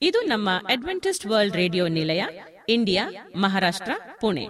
ಇದು ನಮ್ಮ Adventist world radio ನಿಲಯ ಇಂಡಿಯಾ ಮಹಾರಾಷ್ಟ್ರ ಪುಣೆ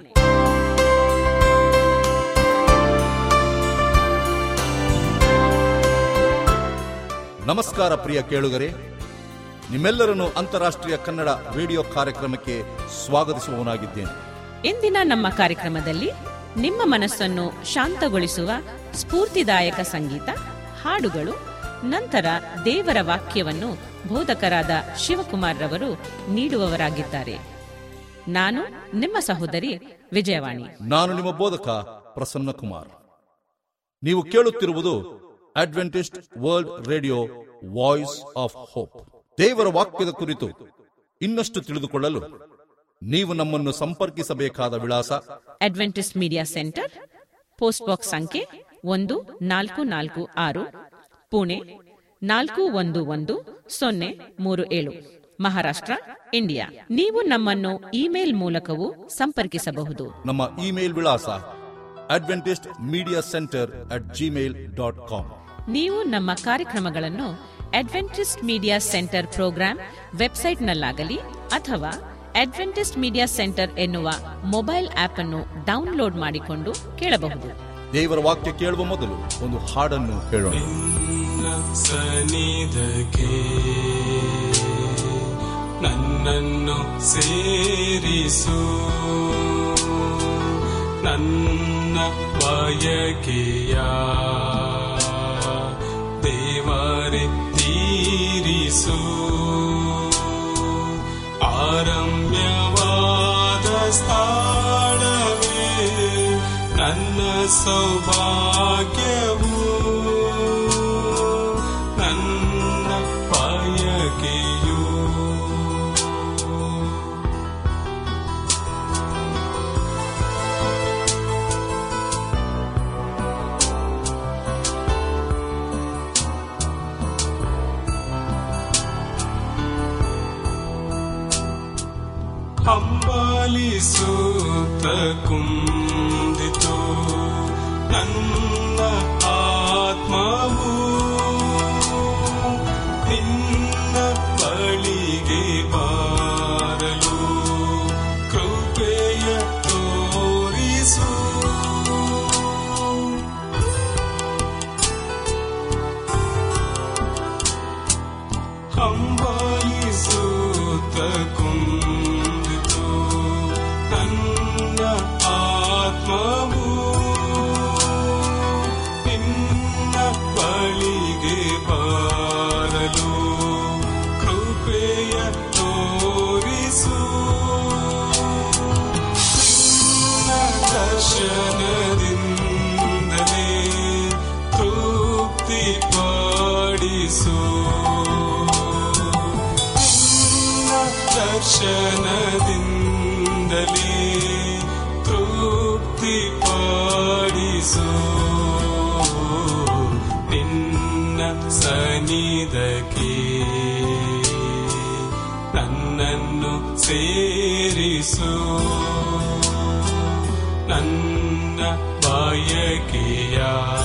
ನಮಸ್ಕಾರ ಪ್ರಿಯ ಕೇಳುಗರೆ ನಿಮ್ಮೆಲ್ಲರನ್ನು ಅಂತಾರಾಷ್ಟ್ರೀಯ ಕನ್ನಡ ರೇಡಿಯೋ ಕಾರ್ಯಕ್ರಮಕ್ಕೆ ಸ್ವಾಗತಿಸುವವನಾಗಿದ್ದೇನೆ ಇಂದಿನ ನಮ್ಮ ಕಾರ್ಯಕ್ರಮದಲ್ಲಿ ನಿಮ್ಮ ಮನಸ್ಸನ್ನು ಶಾಂತಗೊಳಿಸುವ ಸ್ಫೂರ್ತಿದಾಯಕ ಸಂಗೀತ ಹಾಡುಗಳು ನಂತರ ದೇವರ ವಾಕ್ಯವನ್ನು ಬೋಧಕರಾದ ಶಿವಕುಮಾರ್ ರವರು ನೀಡುವವರಾಗಿದ್ದಾರೆ ನಾನು ನಿಮ್ಮ ಸಹೋದರಿ ವಿಜಯವಾಣಿ ನಾನು ನಿಮ್ಮ ಬೋಧಕ ಪ್ರಸನ್ನ ಕುಮಾರ್ ನೀವು ಕೇಳುತ್ತಿರುವುದು Adventist world radio voice of hope ದೇವರ ವಾಕ್ಯದ ಕುರಿತು ಇನ್ನಷ್ಟು ತಿಳಿದುಕೊಳ್ಳಲು ನೀವು ನಮ್ಮನ್ನು ಸಂಪರ್ಕಿಸಬೇಕಾದ ವಿಳಾಸ Adventist media centre post box ಸಂಖ್ಯೆ ಒಂದು ನಾಲ್ಕು ನಾಲ್ಕು ಆರು ಪುಣೆ ನಾಲ್ಕು ಒಂದು ಒಂದು ಸೊನ್ನೆ ಮೂರು ಏಳು ಮಹಾರಾಷ್ಟ್ರ ಇಂಡಿಯಾ ನೀವು ನಮ್ಮನ್ನು ಇಮೇಲ್ ಮೂಲಕವೂ ಸಂಪರ್ಕಿಸಬಹುದು ನಮ್ಮ ಇಮೇಲ್ ವಿಳಾಸ Adventist media centre at Gmail dot com ನೀವು ನಮ್ಮ ಕಾರ್ಯಕ್ರಮಗಳನ್ನು ಅಡ್ವೆಂಟಿಸ್ಟ್ ಮೀಡಿಯಾ ಸೆಂಟರ್ ಪ್ರೋಗ್ರಾಂ ವೆಬ್ಸೈಟ್ನಲ್ಲಾಗಲಿ ಅಥವಾ ಅಡ್ವೆಂಟಿಸ್ಟ್ ಮೀಡಿಯಾ ಸೆಂಟರ್ ಎನ್ನುವ ಮೊಬೈಲ್ ಆಪ್ ಅನ್ನು ಡೌನ್ಲೋಡ್ ಮಾಡಿಕೊಂಡು ಕೇಳಬಹುದು ದೇವರ ವಾಕ್ಯ ಕೇಳುವ ಮೊದಲು ಒಂದು ಹಾಡನ್ನು ಹೇಳೋಣ ನಿನ್ನ ಸನ್ನಿಧಕ್ಕೆ ನನ್ನನ್ನು ಸೇರಿಸು ನನ್ನ ಬಯಕೆಯ ದೇವರೇ ತೀರಿಸು ಆರಮ್ಯವಾದ ಸ್ಥಳವೇ ನನ್ನ ಸೌಭಾಗ್ಯವು ನನ್ನ ಬಯಕೆಯು ಹಂಬಲಿಸುತ್ತ ಕುಂದಿತು ನನ್ನ ಆತ್ಮವು ನಿನ್ನ ಬಳಿಗೆ ಬಾರಲು ಕೃಪೆಯ ತೋರಿಸು ಹಂಬಲಿಸುತ್ತ ಕುಂದಿತು ನನ್ನ ಆತ್ಮವು ನಿನ್ನ ಬಳಿಗೆ ಬಾರಲು ಕೃಪೆಯ ತೋರಿಸು ನಿನ್ನ ದರ್ಶನದಿಂದಲೇ ತೃಪ್ತಿ ಪಡಿಸು ನಿನ್ನ ದರ್ಶನದಿಂದಲೇ ತೃಪ್ತಿ ಪಡಿಸು ನಿನ್ನ ಸನಿಧಕ್ಕೆ ನನ್ನನ್ನು ಸೇರಿಸು ನನ್ನ ಬಯಕೆಯ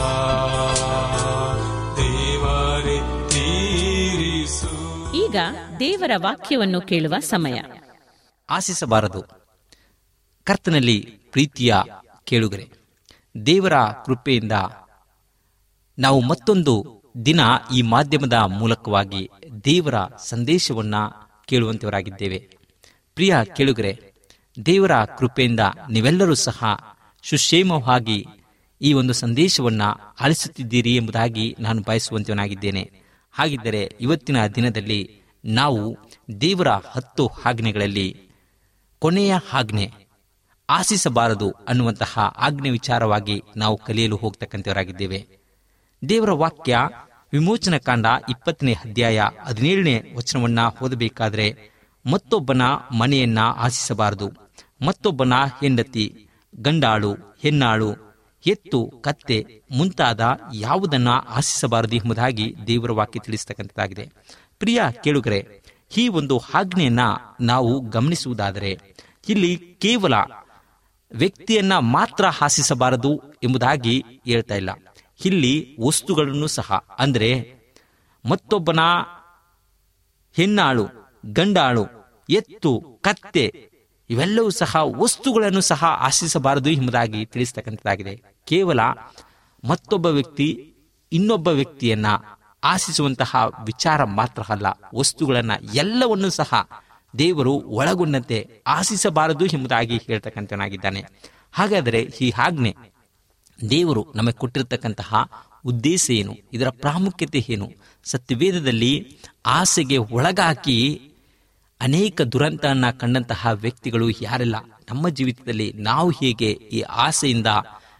ದೇವರೇ ತೀರಿಸು ಈಗ ದೇವರ ವಾಕ್ಯವನ್ನು ಕೇಳುವ ಸಮಯ ಆಶಿಸಬಾರದು ಕರ್ತನಲ್ಲಿ ಪ್ರೀತಿಯ ಕೇಳುಗರೆ ದೇವರ ಕೃಪೆಯಿಂದ ನಾವು ಮತ್ತೊಂದು ದಿನ ಈ ಮಾಧ್ಯಮದ ಮೂಲಕವಾಗಿ ದೇವರ ಸಂದೇಶವನ್ನ ಕೇಳುವಂತವರಾಗಿದ್ದೇವೆ ಪ್ರಿಯ ಕೇಳುಗರೆ ದೇವರ ಕೃಪೆಯಿಂದ ನೀವೆಲ್ಲರೂ ಸಹ ಸುಕ್ಷೇಮವಾಗಿ ಈ ಒಂದು ಸಂದೇಶವನ್ನ ಆಲಿಸುತ್ತಿದ್ದೀರಿ ಎಂಬುದಾಗಿ ನಾನು ಬಯಸುವಂತವನಾಗಿದ್ದೇನೆ ಹಾಗಿದ್ದರೆ ಇವತ್ತಿನ ದಿನದಲ್ಲಿ ನಾವು ದೇವರ ಹತ್ತು ಆಜ್ಞೆಗಳಲ್ಲಿ ಕೊನೆಯ ಆಜ್ಞೆ ಆಶಿಸಬಾರದು ಅನ್ನುವಂತಹ ಆಜ್ಞೆ ವಿಚಾರವಾಗಿ ನಾವು ಕಲಿಯಲು ಹೋಗ್ತಕ್ಕಂಥವರಾಗಿದ್ದೇವೆ ದೇವರ ವಾಕ್ಯ ವಿಮೋಚನ ಕಾಂಡ ಇಪ್ಪತ್ತನೇ ಅಧ್ಯಾಯ ಹದಿನೇಳನೇ ವಚನವನ್ನ ಓದಬೇಕಾದ್ರೆ ಮತ್ತೊಬ್ಬನ ಮನೆಯನ್ನ ಆಶಿಸಬಾರದು ಮತ್ತೊಬ್ಬನ ಹೆಂಡತಿ ಗಂಡಾಳು ಹೆಣ್ಣಾಳು ಎತ್ತು ಕತ್ತೆ ಮುಂತಾದ ಯಾವುದನ್ನ ಆಶಿಸಬಾರದು ಎಂಬುದಾಗಿ ದೇವರ ವಾಕ್ಯ ತಿಳಿಸತಕ್ಕಂಥದ್ದಾಗಿದೆ ಪ್ರಿಯ ಕೇಳುಗರೆ ಈ ಒಂದು ಆಜ್ಞೆಯನ್ನ ನಾವು ಗಮನಿಸುವುದಾದರೆ ಇಲ್ಲಿ ಕೇವಲ ವ್ಯಕ್ತಿಯನ್ನ ಮಾತ್ರ ಆಶಿಸಬಾರದು ಎಂಬುದಾಗಿ ಹೇಳ್ತಾ ಇಲ್ಲ ಇಲ್ಲಿ ವಸ್ತುಗಳನ್ನು ಸಹ ಅಂದರೆ ಮತ್ತೊಬ್ಬನ ಹೆಣ್ಣಾಳು ಗಂಡಾಳು ಎತ್ತು ಕತ್ತೆ ಇವೆಲ್ಲವೂ ಸಹ ವಸ್ತುಗಳನ್ನು ಸಹ ಆಶಿಸಬಾರದು ಎಂಬುದಾಗಿ ತಿಳಿಸ್ತಕ್ಕಂಥದ್ದಾಗಿದೆ ಕೇವಲ ಮತ್ತೊಬ್ಬ ವ್ಯಕ್ತಿ ಇನ್ನೊಬ್ಬ ವ್ಯಕ್ತಿಯನ್ನ ಆಶಿಸುವಂತಹ ವಿಚಾರ ಮಾತ್ರ ಅಲ್ಲ ವಸ್ತುಗಳನ್ನ ಎಲ್ಲವನ್ನೂ ಸಹ ದೇವರು ಒಳಗೊಂಡಂತೆ ಆಶಿಸಬಾರದು ಎಂಬುದಾಗಿ ಹೇಳ್ತಕ್ಕಂಥನಾಗಿದ್ದಾನೆ ಹಾಗಾದರೆ ಈ ಆಜ್ಞೆ ದೇವರು ನಮಗೆ ಕೊಟ್ಟಿರತಕ್ಕಂತಹ ಉದ್ದೇಶ ಏನು ಇದರ ಪ್ರಾಮುಖ್ಯತೆ ಏನು ಸತ್ಯವೇದದಲ್ಲಿ ಆಸೆಗೆ ಒಳಗಾಕಿ ಅನೇಕ ದುರಂತವನ್ನ ಕಂಡಂತಹ ವ್ಯಕ್ತಿಗಳು ಯಾರೆಲ್ಲ ನಮ್ಮ ಜೀವಿತದಲ್ಲಿ ನಾವು ಹೇಗೆ ಈ ಆಸೆಯಿಂದ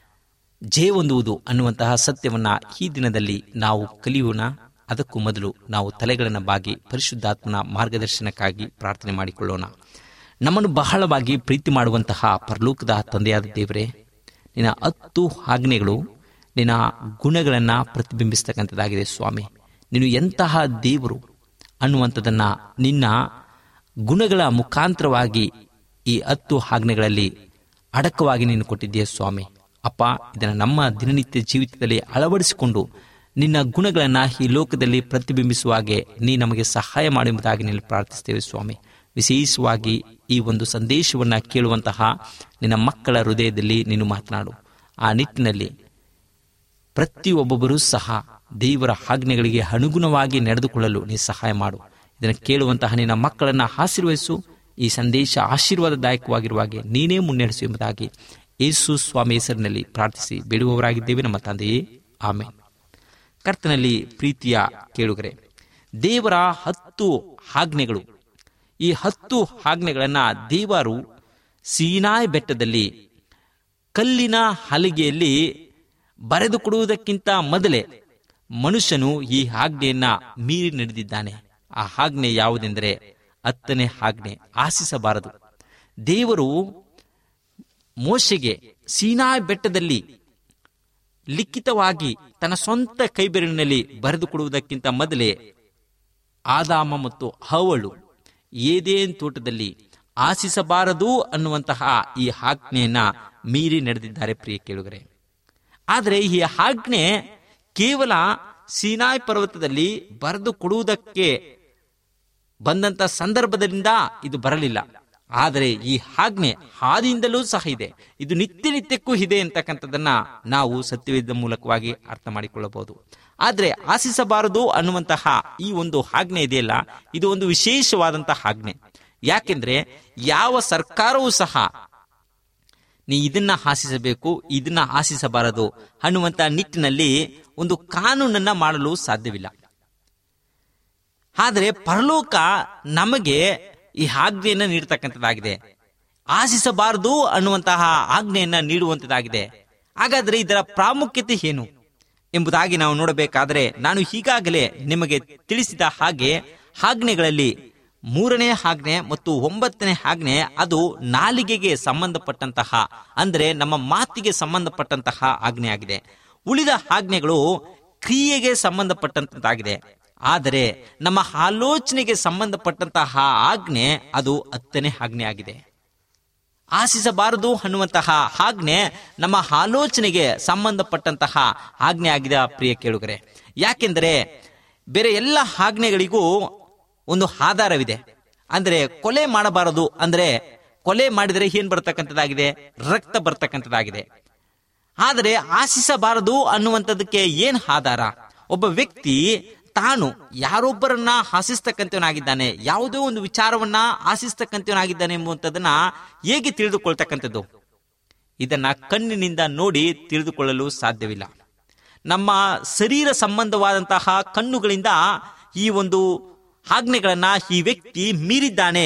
ಜಯ ಹೊಂದುವುದು ಅನ್ನುವಂತಹ ಸತ್ಯವನ್ನ ಈ ದಿನದಲ್ಲಿ ನಾವು ಕಲಿಯೋಣ ಅದಕ್ಕೂ ಮೊದಲು ನಾವು ತಲೆಗಳನ್ನು ಬಾಗಿ ಪರಿಶುದ್ಧಾತ್ಮನ ಮಾರ್ಗದರ್ಶನಕ್ಕಾಗಿ ಪ್ರಾರ್ಥನೆ ಮಾಡಿಕೊಳ್ಳೋಣ ನಮ್ಮನ್ನು ಬಹಳವಾಗಿ ಪ್ರೀತಿ ಮಾಡುವಂತಹ ಪರಲೋಕದ ತಂದೆಯಾದ ದೇವರೇ ನಿನ್ನ ಹತ್ತು ಆಜ್ಞೆಗಳು ನಿನ್ನ ಗುಣಗಳನ್ನು ಪ್ರತಿಬಿಂಬಿಸ್ತಕ್ಕಂಥದ್ದಾಗಿದೆ ಸ್ವಾಮಿ ನೀನು ಎಂತಹ ದೇವರು ಅನ್ನುವಂಥದ್ದನ್ನ ನಿನ್ನ ಗುಣಗಳ ಮುಖಾಂತರವಾಗಿ ಈ ಹತ್ತು ಆಜ್ಞೆಗಳಲ್ಲಿ ಅಡಕವಾಗಿ ನೀನು ಕೊಟ್ಟಿದ್ದೀಯ ಸ್ವಾಮಿ ಅಪ್ಪ ಇದನ್ನು ನಮ್ಮ ದಿನನಿತ್ಯ ಜೀವಿತದಲ್ಲಿ ಅಳವಡಿಸಿಕೊಂಡು ನಿನ್ನ ಗುಣಗಳನ್ನು ಈ ಲೋಕದಲ್ಲಿ ಪ್ರತಿಬಿಂಬಿಸುವ ಹಾಗೆ ನೀ ನಮಗೆ ಸಹಾಯ ಮಾಡುವುದಾಗಿ ನೀನು ಪ್ರಾರ್ಥಿಸ್ತೇವೆ ಸ್ವಾಮಿ ವಿಶೇಷವಾಗಿ ಈ ಒಂದು ಸಂದೇಶವನ್ನು ಕೇಳುವಂತಹ ನಿನ್ನ ಮಕ್ಕಳ ಹೃದಯದಲ್ಲಿ ನೀನು ಮಾತನಾಡು ಆ ನಿಟ್ಟಿನಲ್ಲಿ ಪ್ರತಿಯೊಬ್ಬೊಬ್ಬರೂ ಸಹ ದೇವರ ಆಜ್ಞೆಗಳಿಗೆ ಅನುಗುಣವಾಗಿ ನಡೆದುಕೊಳ್ಳಲು ನೀ ಸಹಾಯ ಮಾಡು ಇದನ್ನು ಕೇಳುವಂತಹ ನಿನ್ನ ಮಕ್ಕಳನ್ನು ಆಶೀರ್ವಹಿಸು ಈ ಸಂದೇಶ ಆಶೀರ್ವಾದದಾಯಕವಾಗಿರುವಾಗೆ ನೀನೇ ಮುನ್ನಡೆಸು ಎಂಬುದಾಗಿ ಯೇಸು ಸ್ವಾಮಿ ಹೆಸರಿನಲ್ಲಿ ಪ್ರಾರ್ಥಿಸಿ ಬಿಡುವವರಾಗಿದ್ದೇವೆ ನಮ್ಮ ತಂದೆಯೇ ಆಮೇಲೆ ಕರ್ತನಲ್ಲಿ ಪ್ರೀತಿಯ ಕೇಳುಗರೆ ದೇವರ ಹತ್ತು ಆಜ್ಞೆಗಳು ಈ ಹತ್ತು ಆಜ್ಞೆಗಳನ್ನ ದೇವರು ಸೀನಾಯ್ ಬೆಟ್ಟದಲ್ಲಿ ಕಲ್ಲಿನ ಹಲಿಗೆಯಲ್ಲಿ ಬರೆದು ಕೊಡುವುದಕ್ಕಿಂತ ಮೊದಲೇ ಮನುಷ್ಯನು ಈ ಆಜ್ಞೆಯನ್ನ ಮೀರಿ ನಡೆದಿದ್ದಾನೆ ಆ ಆಜ್ಞೆ ಯಾವುದೆಂದರೆ ಹತ್ತನೇ ಆಜ್ಞೆ ಆಶಿಸಬಾರದು ದೇವರು ಮೋಶೆಗೆ ಸೀನಾಯ್ ಬೆಟ್ಟದಲ್ಲಿ ಲಿಖಿತವಾಗಿ ತನ್ನ ಸ್ವಂತ ಕೈಬೆರಳಿನಲ್ಲಿ ಬರೆದು ಕೊಡುವುದಕ್ಕಿಂತ ಮೊದಲೇ ಆದಾಮ ಮತ್ತು ಹವಳು ಏದೇನ್ ತೋಟದಲ್ಲಿ ಆಶಿಸಬಾರದು ಅನ್ನುವಂತಹ ಈ ಆಜ್ಞೆಯನ್ನ ಮೀರಿ ನಡೆದಿದ್ದಾರೆ ಪ್ರಿಯ ಕೇಳುಗರೆ ಆದರೆ ಈ ಆಜ್ಞೆ ಕೇವಲ ಸೀನಾಯ್ ಪರ್ವತದಲ್ಲಿ ಬರೆದು ಕೊಡುವುದಕ್ಕೆ ಬಂದಂತ ಸಂದರ್ಭದಿಂದ ಇದು ಬರಲಿಲ್ಲ ಆದರೆ ಈ ಆಜ್ಞೆ ಹಾದಿಯಿಂದಲೂ ಸಹ ಇದೆ ಇದು ನಿತ್ಯ ನಿತ್ಯಕ್ಕೂ ಇದೆ ಅಂತಕ್ಕಂಥದ್ದನ್ನ ನಾವು ಸತ್ಯವೇದ ಮೂಲಕವಾಗಿ ಅರ್ಥ ಮಾಡಿಕೊಳ್ಳಬಹುದು ಆದರೆ ಆಶಿಸಬಾರದು ಅನ್ನುವಂತಹ ಈ ಒಂದು ಆಜ್ಞೆ ಇದೆಯಲ್ಲ ಇದು ಒಂದು ವಿಶೇಷವಾದಂತಹ ಆಜ್ಞೆ ಯಾಕೆಂದ್ರೆ ಯಾವ ಸರ್ಕಾರವೂ ಸಹ ನೀ ಇದನ್ನ ಆಶಿಸಬೇಕು ಇದನ್ನ ಆಶಿಸಬಾರದು ಅನ್ನುವಂತ ನಿಟ್ಟಿನಲ್ಲಿ ಒಂದು ಕಾನೂನನ್ನ ಮಾಡಲು ಸಾಧ್ಯವಿಲ್ಲ ಆದರೆ ಪರಲೋಕ ನಮಗೆ ಈ ಆಜ್ಞೆಯನ್ನ ನೀಡತಕ್ಕಂಥದ್ದಾಗಿದೆ ಆಶಿಸಬಾರದು ಅನ್ನುವಂತಹ ಆಜ್ಞೆಯನ್ನ ನೀಡುವಂಥದ್ದಾಗಿದೆ ಹಾಗಾದ್ರೆ ಇದರ ಪ್ರಾಮುಖ್ಯತೆ ಏನು ಎಂಬುದಾಗಿ ನಾವು ನೋಡಬೇಕಾದ್ರೆ ನಾನು ಈಗಾಗಲೇ ನಿಮಗೆ ತಿಳಿಸಿದ ಹಾಗೆ ಆಜ್ಞೆಗಳಲ್ಲಿ ಮೂರನೇ ಆಜ್ಞೆ ಮತ್ತು ಒಂಬತ್ತನೇ ಆಜ್ಞೆ ಅದು ನಾಲಿಗೆಗೆ ಸಂಬಂಧಪಟ್ಟಂತಹ ಅಂದರೆ ನಮ್ಮ ಮಾತಿಗೆ ಸಂಬಂಧಪಟ್ಟಂತಹ ಆಜ್ಞೆ ಆಗಿದೆ ಉಳಿದ ಆಜ್ಞೆಗಳು ಕ್ರಿಯೆಗೆ ಸಂಬಂಧಪಟ್ಟಂತಾಗಿದೆ ಆದರೆ ನಮ್ಮ ಆಲೋಚನೆಗೆ ಸಂಬಂಧಪಟ್ಟಂತಹ ಆಜ್ಞೆ ಅದು ಹತ್ತನೇ ಆಜ್ಞೆ ಆಗಿದೆ ಆಶಿಸಬಾರದು ಅನ್ನುವಂತಹ ಆಜ್ಞೆ ನಮ್ಮ ಆಲೋಚನೆಗೆ ಸಂಬಂಧಪಟ್ಟಂತಹ ಆಜ್ಞೆ ಆಗಿದೆ ಪ್ರಿಯ ಕೇಳುಗರೆ ಯಾಕೆಂದರೆ ಬೇರೆ ಎಲ್ಲ ಆಜ್ಞೆಗಳಿಗೂ ಒಂದು ಆಧಾರವಿದೆ ಅಂದ್ರೆ ಕೊಲೆ ಮಾಡಬಾರದು ಅಂದ್ರೆ ಕೊಲೆ ಮಾಡಿದರೆ ಏನ್ ಬರ್ತಕ್ಕಂಥದ್ದಾಗಿದೆ ರಕ್ತ ಬರ್ತಕ್ಕಂಥದ್ದಾಗಿದೆ ಆದರೆ ಆಶಿಸಬಾರದು ಅನ್ನುವಂಥದ್ದಕ್ಕೆ ಏನ್ ಆಧಾರ ಒಬ್ಬ ವ್ಯಕ್ತಿ ತಾನು ಯಾರೊಬ್ಬರನ್ನ ಆಶಿಸ್ತಕ್ಕಂಥವನಾಗಿದ್ದಾನೆ ಯಾವುದೋ ಒಂದು ವಿಚಾರವನ್ನ ಆಶಿಸ್ತಕ್ಕಂಥವನಾಗಿದ್ದಾನೆ ಎಂಬುವಂಥದ್ದನ್ನ ಹೇಗೆ ತಿಳಿದುಕೊಳ್ತಕ್ಕಂಥದ್ದು ಇದನ್ನ ಕಣ್ಣಿನಿಂದ ನೋಡಿ ತಿಳಿದುಕೊಳ್ಳಲು ಸಾಧ್ಯವಿಲ್ಲ ನಮ್ಮ ಶರೀರ ಸಂಬಂಧವಾದಂತಹ ಕಣ್ಣುಗಳಿಂದ ಈ ಒಂದು ಆಜ್ಞೆಗಳನ್ನ ಈ ವ್ಯಕ್ತಿ ಮೀರಿದ್ದಾನೆ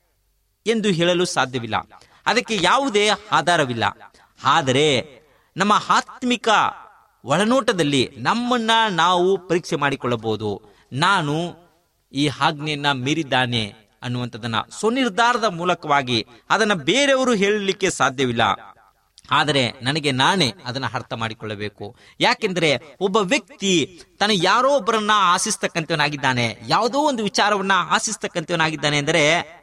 ಎಂದು ಹೇಳಲು ಸಾಧ್ಯವಿಲ್ಲ ಅದಕ್ಕೆ ಯಾವುದೇ ಆಧಾರವಿಲ್ಲ ಆದರೆ ನಮ್ಮ ಆತ್ಮಿಕ ಒಳನೋಟದಲ್ಲಿ ನಮ್ಮನ್ನ ನಾವು ಪರೀಕ್ಷೆ ಮಾಡಿಕೊಳ್ಳಬಹುದು ನಾನು ಈ ಆಜ್ಞೆಯನ್ನ ಮೀರಿದ್ದಾನೆ ಅನ್ನುವಂಥದ್ದನ್ನ ಸ್ವನಿರ್ಧಾರದ ಮೂಲಕವಾಗಿ ಅದನ್ನ ಬೇರೆಯವರು ಹೇಳಲಿಕ್ಕೆ ಸಾಧ್ಯವಿಲ್ಲ ಆದರೆ ನನಗೆ ನಾನೇ ಅದನ್ನ ಅರ್ಥ ಮಾಡಿಕೊಳ್ಳಬೇಕು ಯಾಕೆಂದ್ರೆ ಒಬ್ಬ ವ್ಯಕ್ತಿ ತನ್ನ ಯಾರೋ ಒಬ್ಬರನ್ನ ಆಶಿಸ್ತಕ್ಕಂಥವನಾಗಿದ್ದಾನೆ ಯಾವುದೋ ಒಂದು ವಿಚಾರವನ್ನ ಆಶಿಸ್ತಕ್ಕಂಥವನಾಗಿದ್ದಾನೆ ಅಂದರೆ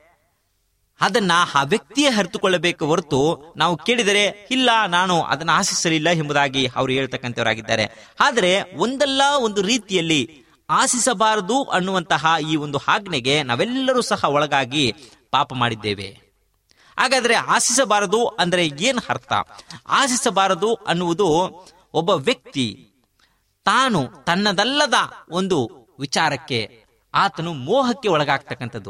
ಅದನ್ನ ಆ ವ್ಯಕ್ತಿಯೇ ಅರಿತುಕೊಳ್ಳಬೇಕು ಹೊರತು ನಾವು ಕೇಳಿದರೆ ಇಲ್ಲ ನಾನು ಅದನ್ನ ಆಶಿಸಲಿಲ್ಲ ಎಂಬುದಾಗಿ ಅವರು ಹೇಳ್ತಕ್ಕಂಥವರಾಗಿದ್ದಾರೆ ಆದರೆ ಒಂದಲ್ಲ ಒಂದು ರೀತಿಯಲ್ಲಿ ಆಶಿಸಬಾರದು ಅನ್ನುವಂತಹ ಈ ಒಂದು ಆಜ್ಞೆಗೆ ನಾವೆಲ್ಲರೂ ಸಹ ಒಳಗಾಗಿ ಪಾಪ ಮಾಡಿದ್ದೇವೆ ಹಾಗಾದ್ರೆ ಆಶಿಸಬಾರದು ಅಂದ್ರೆ ಏನ್ ಅರ್ಥ ಆಶಿಸಬಾರದು ಅನ್ನುವುದು ಒಬ್ಬ ವ್ಯಕ್ತಿ ತಾನು ತನ್ನದಲ್ಲದ ಒಂದು ವಿಚಾರಕ್ಕೆ ಆತನು ಮೋಹಕ್ಕೆ ಒಳಗಾಗ್ತಕ್ಕಂಥದ್ದು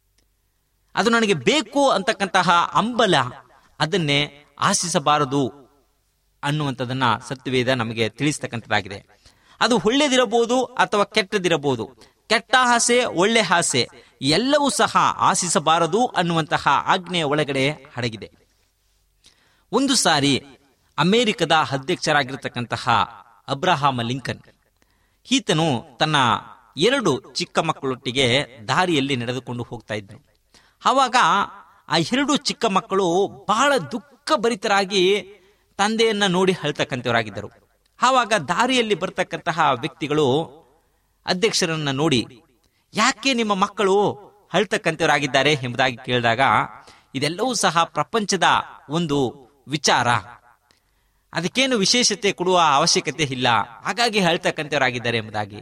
ಅದು ನನಗೆ ಬೇಕು ಅಂತಕ್ಕಂತಹ ಅಂಬಲ ಅದನ್ನೇ ಆಶಿಸಬಾರದು ಅನ್ನುವಂಥದ್ದನ್ನ ಸತ್ಯವೇದ ನಮಗೆ ತಿಳಿಸ್ತಕ್ಕಂಥದ್ದಾಗಿದೆ ಅದು ಒಳ್ಳೇದಿರಬಹುದು ಅಥವಾ ಕೆಟ್ಟದಿರಬಹುದು ಕೆಟ್ಟ ಆಸೆ ಒಳ್ಳೆ ಆಸೆ ಎಲ್ಲವೂ ಸಹ ಆಶಿಸಬಾರದು ಅನ್ನುವಂತಹ ಆಜ್ಞೆಯ ಒಳಗಡೆ ಅಡಗಿದೆ ಒಂದು ಸಾರಿ ಅಮೆರಿಕದ ಅಧ್ಯಕ್ಷರಾಗಿರ್ತಕ್ಕಂತಹ ಅಬ್ರಹಾಮ ಲಿಂಕನ್ ಈತನು ತನ್ನ ಎರಡು ಚಿಕ್ಕ ಮಕ್ಕಳೊಟ್ಟಿಗೆ ದಾರಿಯಲ್ಲಿ ನಡೆದುಕೊಂಡು ಹೋಗ್ತಾ ಇದ್ದನು ಆವಾಗ ಆ ಎರಡು ಚಿಕ್ಕ ಮಕ್ಕಳು ಬಹಳ ದುಃಖಭರಿತರಾಗಿ ತಂದೆಯನ್ನ ನೋಡಿ ಹೇಳ್ತಕ್ಕಂಥವರಾಗಿದ್ದರು ಆವಾಗ ದಾರಿಯಲ್ಲಿ ಬರ್ತಕ್ಕಂತಹ ವ್ಯಕ್ತಿಗಳು ಅಧ್ಯಕ್ಷರನ್ನ ನೋಡಿ ಯಾಕೆ ನಿಮ್ಮ ಮಕ್ಕಳು ಅಳ್ತಕ್ಕಂಥವರಾಗಿದ್ದಾರೆ ಎಂಬುದಾಗಿ ಕೇಳಿದಾಗ ಇದೆಲ್ಲವೂ ಸಹ ಪ್ರಪಂಚದ ಒಂದು ವಿಚಾರ ಅದಕ್ಕೇನು ವಿಶೇಷತೆ ಕೊಡುವ ಅವಶ್ಯಕತೆ ಇಲ್ಲ ಹಾಗಾಗಿ ಹೇಳ್ತಕ್ಕಂಥವರಾಗಿದ್ದಾರೆ ಎಂಬುದಾಗಿ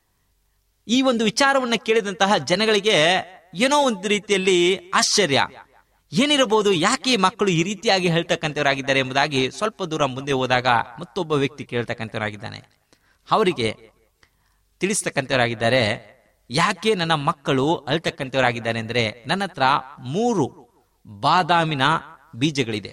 ಈ ಒಂದು ವಿಚಾರವನ್ನ ಕೇಳಿದಂತಹ ಜನಗಳಿಗೆ ಏನೋ ಒಂದು ರೀತಿಯಲ್ಲಿ ಆಶ್ಚರ್ಯ ಏನಿರಬಹುದು ಯಾಕೆ ಈ ಮಕ್ಕಳು ಈ ರೀತಿಯಾಗಿ ಹೇಳ್ತಕ್ಕಂಥವರಾಗಿದ್ದಾರೆ ಎಂಬುದಾಗಿ ಸ್ವಲ್ಪ ದೂರ ಮುಂದೆ ಹೋದಾಗ ಮತ್ತೊಬ್ಬ ವ್ಯಕ್ತಿ ಕೇಳ್ತಕ್ಕಂಥವರಾಗಿದ್ದಾನೆ ಅವರಿಗೆ ತಿಳಿಸ್ತಕ್ಕಂಥವರಾಗಿದ್ದಾರೆ ಯಾಕೆ ನನ್ನ ಮಕ್ಕಳು ಅಳ್ತಕ್ಕಂಥವರಾಗಿದ್ದಾರೆ ಅಂದ್ರೆ ನನ್ನ ಹತ್ರ ಮೂರು ಬಾದಾಮಿನ ಬೀಜಗಳಿದೆ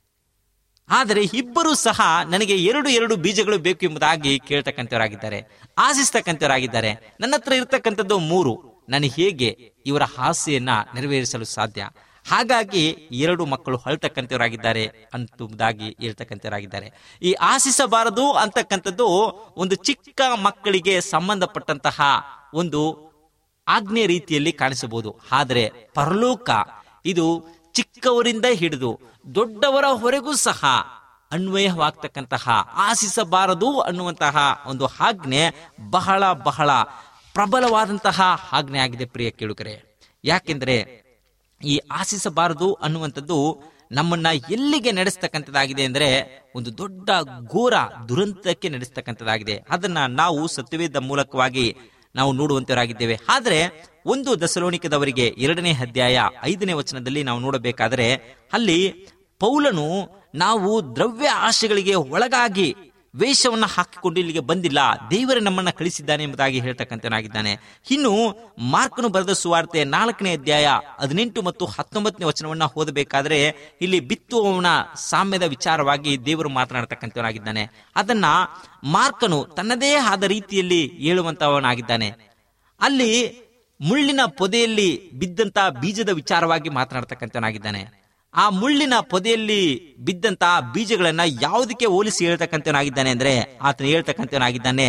ಆದರೆ ಇಬ್ಬರು ಸಹ ನನಗೆ ಎರಡು ಎರಡು ಬೀಜಗಳು ಬೇಕು ಎಂಬುದಾಗಿ ಕೇಳ್ತಕ್ಕಂಥವರಾಗಿದ್ದಾರೆ ಆಶಿಸ್ತಕ್ಕಂಥವರಾಗಿದ್ದಾರೆ ನನ್ನ ಹತ್ರ ಇರ್ತಕ್ಕಂಥದ್ದು ಮೂರು ನಾನು ಹೇಗೆ ಇವರ ಆಸೆಯನ್ನ ನೆರವೇರಿಸಲು ಸಾಧ್ಯ ಹಾಗಾಗಿ ಎರಡು ಮಕ್ಕಳು ಅಳ್ತಕ್ಕಂಥವರಾಗಿದ್ದಾರೆ ಅಂತುದಾಗಿ ಹೇಳ್ತಕ್ಕಂಥವರಾಗಿದ್ದಾರೆ ಈ ಆಶಿಸಬಾರದು ಅಂತಕ್ಕಂಥದ್ದು ಒಂದು ಚಿಕ್ಕ ಮಕ್ಕಳಿಗೆ ಸಂಬಂಧಪಟ್ಟಂತಹ ಒಂದು ಆಜ್ಞೆ ರೀತಿಯಲ್ಲಿ ಕಾಣಿಸಬಹುದು ಆದರೆ ಪರಲೋಕ ಇದು ಚಿಕ್ಕವರಿಂದ ಹಿಡಿದು ದೊಡ್ಡವರ ಹೊರೆಗೂ ಸಹ ಅನ್ವಯವಾಗ್ತಕ್ಕಂತಹ ಆಶಿಸಬಾರದು ಅನ್ನುವಂತಹ ಒಂದು ಆಜ್ಞೆ ಬಹಳ ಬಹಳ ಪ್ರಬಲವಾದಂತಹ ಆಜ್ಞೆ ಆಗಿದೆ ಪ್ರಿಯ ಕೇಳುಗರೆ ಯಾಕೆಂದ್ರೆ ಈ ಆಶಿಸಬಾರದು ಅನ್ನುವಂಥದ್ದು ನಮ್ಮನ್ನ ಎಲ್ಲಿಗೆ ನಡೆಸ್ತಕ್ಕಂಥದ್ದಾಗಿದೆ ಅಂದ್ರೆ ಒಂದು ದೊಡ್ಡ ಘೋರ ದುರಂತಕ್ಕೆ ನಡೆಸ್ತಕ್ಕಂಥದ್ದಾಗಿದೆ ಅದನ್ನ ನಾವು ಸತ್ಯವೇದ ಮೂಲಕವಾಗಿ ನಾವು ನೋಡುವಂತವರಾಗಿದ್ದೇವೆ ಆದರೆ ಒಂದು ದಸಲೋಣಿಕದವರಿಗೆ ಎರಡನೇ ಅಧ್ಯಾಯ ಐದನೇ ವಚನದಲ್ಲಿ ನಾವು ನೋಡಬೇಕಾದರೆ ಅಲ್ಲಿ ಪೌಲನು ನಾವು ದ್ರವ್ಯ ಆಶೆಗಳಿಗೆ ಒಳಗಾಗಿ ವೇಷವನ್ನ ಹಾಕಿಕೊಂಡು ಇಲ್ಲಿಗೆ ಬಂದಿಲ್ಲ ದೇವರೇ ನಮ್ಮನ್ನ ಕಳಿಸಿದ್ದಾನೆ ಎಂಬುದಾಗಿ ಹೇಳ್ತಕ್ಕಂಥನಾಗಿದ್ದಾನೆ ಇನ್ನು ಮಾರ್ಕನು ಬರೆದ ಸುವಾರ್ತೆ ನಾಲ್ಕನೇ ಅಧ್ಯಾಯ ಹದಿನೆಂಟು ಮತ್ತು ಹತ್ತೊಂಬತ್ತನೇ ವಚನವನ್ನ ಓದಬೇಕಾದ್ರೆ ಇಲ್ಲಿ ಬಿತ್ತುವವನ ಸಾಮ್ಯದ ವಿಚಾರವಾಗಿ ದೇವರು ಮಾತನಾಡತಕ್ಕಂಥವನಾಗಿದ್ದಾನೆ ಅದನ್ನ ಮಾರ್ಕನು ತನ್ನದೇ ಆದ ರೀತಿಯಲ್ಲಿ ಹೇಳುವಂತವನಾಗಿದ್ದಾನೆ ಅಲ್ಲಿ ಮುಳ್ಳಿನ ಪೊದೆಯಲ್ಲಿ ಬಿದ್ದಂತ ಬೀಜದ ವಿಚಾರವಾಗಿ ಮಾತನಾಡ್ತಕ್ಕಂಥವನಾಗಿದ್ದಾನೆ ಆ ಮುಳ್ಳಿನ ಪೊದೆಯಲ್ಲಿ ಬಿದ್ದಂತ ಬೀಜಗಳನ್ನ ಯಾವುದಕ್ಕೆ ಹೋಲಿಸಿ ಹೇಳ್ತಕ್ಕಂಥವನಾಗಿದ್ದಾನೆ ಅಂದ್ರೆ ಆತನು ಹೇಳ್ತಕ್ಕಂಥವನಾಗಿದ್ದಾನೆ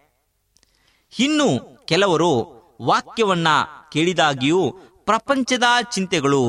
ಇನ್ನು ಕೆಲವರು ವಾಕ್ಯವನ್ನ ಕೇಳಿದಾಗಿಯೂ ಪ್ರಪಂಚದ ಚಿಂತೆಗಳು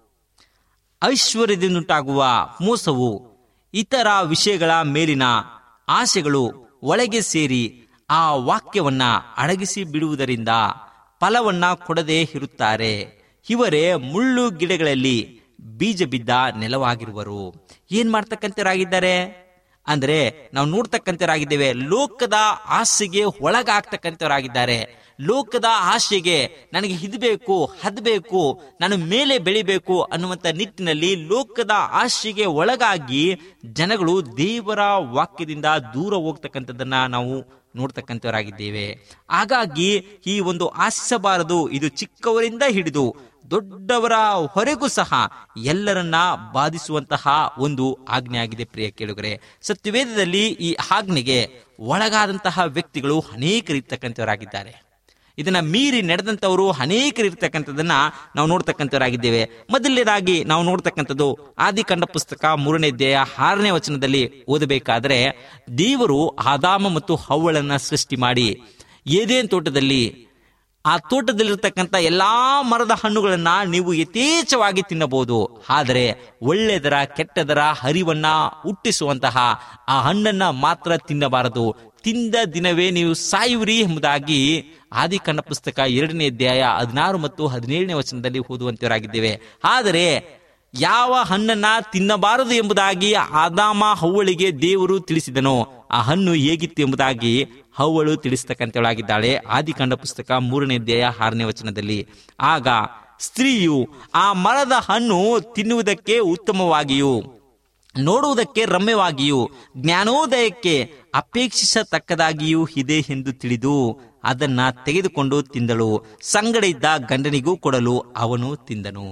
ಐಶ್ವರ್ಯದಿಂದುಂಟಾಗುವ ಮೋಸವು ಇತರ ವಿಷಯಗಳ ಮೇಲಿನ ಆಸೆಗಳು ಒಳಗೆ ಸೇರಿ ಆ ವಾಕ್ಯವನ್ನ ಅಡಗಿಸಿ ಬಿಡುವುದರಿಂದ ಫಲವನ್ನ ಕೊಡದೆ ಇರುತ್ತಾರೆ ಇವರೇ ಮುಳ್ಳು ಗಿಡಗಳಲ್ಲಿ ಬೀಜ ಬಿದ್ದ ನೆಲವಾಗಿರುವರು ಏನ್ ಮಾಡ್ತಕ್ಕಂಥವರಾಗಿದ್ದಾರೆ ಅಂದ್ರೆ ನಾವು ನೋಡ್ತಕ್ಕಂಥವರಾಗಿದ್ದೇವೆ ಲೋಕದ ಆಸೆಗೆ ಒಳಗಾಗ್ತಕ್ಕಂಥವರಾಗಿದ್ದಾರೆ ಲೋಕದ ಆಶೆಗೆ ನನಗೆ ಇದು ಬೇಕು ಅದ್ ಬೇಕು ನಾನು ಮೇಲೆ ಬೆಳಿಬೇಕು ಅನ್ನುವಂಥ ನಿಟ್ಟಿನಲ್ಲಿ ಲೋಕದ ಆಶೆಗೆ ಒಳಗಾಗಿ ಜನಗಳು ದೇವರ ವಾಕ್ಯದಿಂದ ದೂರ ಹೋಗ್ತಕ್ಕಂಥದ್ದನ್ನ ನಾವು ನೋಡ್ತಕ್ಕಂಥವರಾಗಿದ್ದೇವೆ ಹಾಗಾಗಿ ಈ ಒಂದು ಆಶಿಸಬಾರದು ಇದು ಚಿಕ್ಕವರಿಂದ ಹಿಡಿದು ದೊಡ್ಡವರ ಹೊರೆಗೂ ಸಹ ಎಲ್ಲರನ್ನ ಬಾಧಿಸುವಂತಹ ಒಂದು ಆಜ್ಞೆ ಆಗಿದೆ ಪ್ರಿಯ ಕೇಳುಗರೆ ಸತ್ಯವೇದದಲ್ಲಿ ಈ ಆಜ್ಞೆಗೆ ಒಳಗಾದಂತಹ ವ್ಯಕ್ತಿಗಳು ಅನೇಕರಿರ್ತಕ್ಕಂಥವರಾಗಿದ್ದಾರೆ ಇದನ್ನ ಮೀರಿ ನಡೆದಂತವರು ಅನೇಕರಿರ್ತಕ್ಕಂಥದ್ದನ್ನ ನಾವು ನೋಡ್ತಕ್ಕಂಥವರಾಗಿದ್ದೇವೆ ಮೊದಲನೇದಾಗಿ ನಾವು ನೋಡ್ತಕ್ಕಂಥದ್ದು ಆದಿಕಂಡ ಪುಸ್ತಕ ಮೂರನೇ ಅಧ್ಯಾಯ ಆರನೇ ವಚನದಲ್ಲಿ ಓದಬೇಕಾದ್ರೆ ದೇವರು ಆದಾಮ ಮತ್ತು ಹವ್ವಳನ್ನ ಸೃಷ್ಟಿ ಮಾಡಿ ಏದೇನ್ ತೋಟದಲ್ಲಿ ಆ ತೋಟದಲ್ಲಿರ್ತಕ್ಕಂಥ ಎಲ್ಲಾ ಮರದ ಹಣ್ಣುಗಳನ್ನ ನೀವು ಯಥೇಚ್ಛವಾಗಿ ತಿನ್ನಬಹುದು ಆದರೆ ಒಳ್ಳೆದರ ಕೆಟ್ಟದರ ಹರಿವನ್ನ ಹುಟ್ಟಿಸುವಂತಹ ಆ ಹಣ್ಣನ್ನ ಮಾತ್ರ ತಿನ್ನಬಾರದು ತಿಂದ ದಿನವೇ ನೀವು ಸಾಯುವಿರಿ ಎಂಬುದಾಗಿ ಆದಿಕಂಡ ಪುಸ್ತಕ ಎರಡನೇ ಅಧ್ಯಾಯ ಹದಿನಾರು ಮತ್ತು ಹದಿನೇಳನೇ ವಚನದಲ್ಲಿ ಓದುವಂತವರಾಗಿದ್ದೇವೆ ಆದರೆ ಯಾವ ಹಣ್ಣನ್ನ ತಿನ್ನಬಾರದು ಎಂಬುದಾಗಿ ಆದಾಮ ಹವ್ವಳಿಗೆ ದೇವರು ತಿಳಿಸಿದನು ಆ ಹಣ್ಣು ಹೇಗಿತ್ತು ಎಂಬುದಾಗಿ ಹವ್ವಳು ತಿಳಿಸ್ತಕ್ಕಂಥವಳಾಗಿದ್ದಾಳೆ ಆದಿಕಾಂಡ ಪುಸ್ತಕ ಮೂರನೇ ಅಧ್ಯಾಯ ಆರನೇ ವಚನದಲ್ಲಿ ಆಗ ಸ್ತ್ರೀಯು ಆ ಮರದ ಹಣ್ಣು ತಿನ್ನುವುದಕ್ಕೆ ಉತ್ತಮವಾಗಿಯೂ ನೋಡುವುದಕ್ಕೆ ರಮ್ಯವಾಗಿಯೂ ಜ್ಞಾನೋದಯಕ್ಕೆ ಅಪೇಕ್ಷಿಸತಕ್ಕದಾಗಿಯೂ ಇದೆ ಎಂದು ತಿಳಿದು ಅದನ್ನ ತೆಗೆದುಕೊಂಡು ತಿಂದಳು ಸಂಗಡ ಇದ್ದ ಗಂಡನಿಗೂ ಕೊಡಲು ಅವನು ತಿಂದನು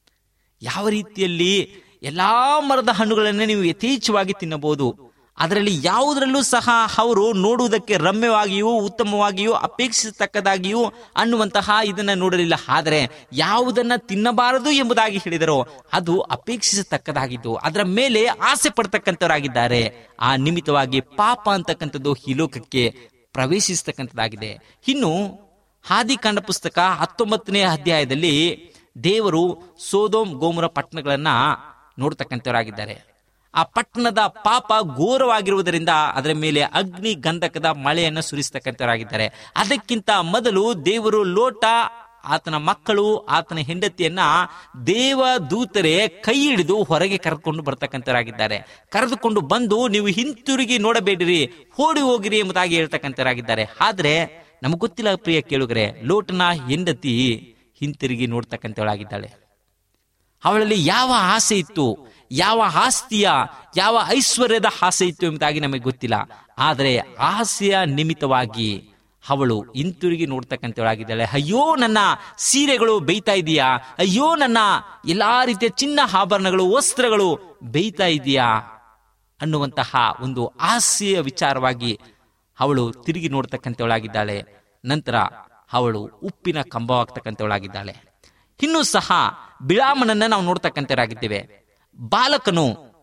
ಯಾವ ರೀತಿಯಲ್ಲಿ ಎಲ್ಲಾ ಮರದ ಹಣ್ಣುಗಳನ್ನೇ ನೀವು ಯಥೇಚ್ಛವಾಗಿ ತಿನ್ನಬಹುದು ಅದರಲ್ಲಿ ಯಾವುದರಲ್ಲೂ ಸಹ ಅವರು ನೋಡುವುದಕ್ಕೆ ರಮ್ಯವಾಗಿಯೂ ಉತ್ತಮವಾಗಿಯೂ ಅಪೇಕ್ಷಿಸತಕ್ಕದಾಗಿಯೂ ಅನ್ನುವಂತಹ ಇದನ್ನ ನೋಡಲಿಲ್ಲ ಆದರೆ ಯಾವುದನ್ನ ತಿನ್ನಬಾರದು ಎಂಬುದಾಗಿ ಹೇಳಿದರೋ ಅದು ಅಪೇಕ್ಷಿಸತಕ್ಕದಾಗಿದ್ದು ಅದರ ಮೇಲೆ ಆಸೆ ಪಡ್ತಕ್ಕಂಥವರಾಗಿದ್ದಾರೆ ಆ ನಿಮಿತ್ತವಾಗಿ ಪಾಪ ಅಂತಕ್ಕಂಥದ್ದು ಈ ಲೋಕಕ್ಕೆ ಪ್ರವೇಶಿಸತಕ್ಕಂಥದ್ದಾಗಿದೆ ಇನ್ನು ಹಾದಿಕಾಂಡ ಪುಸ್ತಕ ಹತ್ತೊಂಬತ್ತನೇ ಅಧ್ಯಾಯದಲ್ಲಿ ದೇವರು ಸೋದೋಮ್ ಗೋಮುರ ಪಟ್ಟಣಗಳನ್ನ ನೋಡ್ತಕ್ಕಂಥವರಾಗಿದ್ದಾರೆ ಆ ಪಟ್ಟಣದ ಪಾಪ ಘೋರವಾಗಿರುವುದರಿಂದ ಅದರ ಮೇಲೆ ಅಗ್ನಿ ಗಂಧಕದ ಮಳೆಯನ್ನು ಸುರಿಸ್ತಕ್ಕಂಥವರಾಗಿದ್ದಾರೆ ಅದಕ್ಕಿಂತ ಮೊದಲು ದೇವರು ಲೋಟ ಆತನ ಮಕ್ಕಳು ಆತನ ಹೆಂಡತಿಯನ್ನ ದೇವ ದೂತರೇ ಕೈ ಹಿಡಿದು ಹೊರಗೆ ಕರೆದುಕೊಂಡು ಬರ್ತಕ್ಕಂಥವರಾಗಿದ್ದಾರೆ ಕರೆದುಕೊಂಡು ಬಂದು ನೀವು ಹಿಂತಿರುಗಿ ನೋಡಬೇಡಿರಿ ಓಡಿ ಹೋಗಿರಿ ಎಂಬುದಾಗಿ ಹೇಳ್ತಕ್ಕಂಥವರಾಗಿದ್ದಾರೆ ಆದ್ರೆ ನಮಗೆ ಗೊತ್ತಿಲ್ಲ ಪ್ರಿಯ ಕೇಳುಗರೆ ಲೋಟನ ಹೆಂಡತಿ ಹಿಂತಿರುಗಿ ನೋಡ್ತಕ್ಕಂಥವಳಾಗಿದ್ದಾಳೆ ಅವಳಲ್ಲಿ ಯಾವ ಆಸೆ ಇತ್ತು ಯಾವ ಆಸ್ತಿಯ ಯಾವ ಐಶ್ವರ್ಯದ ಆಸೆ ಇತ್ತು ಎಂಬುದಾಗಿ ನಮಗೆ ಗೊತ್ತಿಲ್ಲ ಆದರೆ ಆಸೆಯ ನಿಮಿತ್ತವಾಗಿ ಅವಳು ಹಿಂತಿರುಗಿ ನೋಡ್ತಕ್ಕಂಥವಳಾಗಿದ್ದಾಳೆ ಅಯ್ಯೋ ನನ್ನ ಸೀರೆಗಳು ಬೇಯ್ತಾ ಇದೆಯಾ ಅಯ್ಯೋ ನನ್ನ ಎಲ್ಲಾ ರೀತಿಯ ಚಿನ್ನ ಆಭರಣಗಳು ವಸ್ತ್ರಗಳು ಬೇಯ್ತಾ ಇದೆಯಾ ಅನ್ನುವಂತಹ ಒಂದು ಆಸೆಯ ವಿಚಾರವಾಗಿ ಅವಳು ತಿರುಗಿ ನೋಡ್ತಕ್ಕಂಥವಳಾಗಿದ್ದಾಳೆ ನಂತರ ಅವಳು ಉಪ್ಪಿನ ಕಂಬವಾಗ್ತಕ್ಕಂಥವಳಾಗಿದ್ದಾಳೆ ಇನ್ನೂ ಸಹ ಬಿಳಾಮನನ್ನ ನಾವು ನೋಡ್ತಕ್ಕಂಥವರಾಗಿದ್ದೇವೆ ಬಾಲಕನು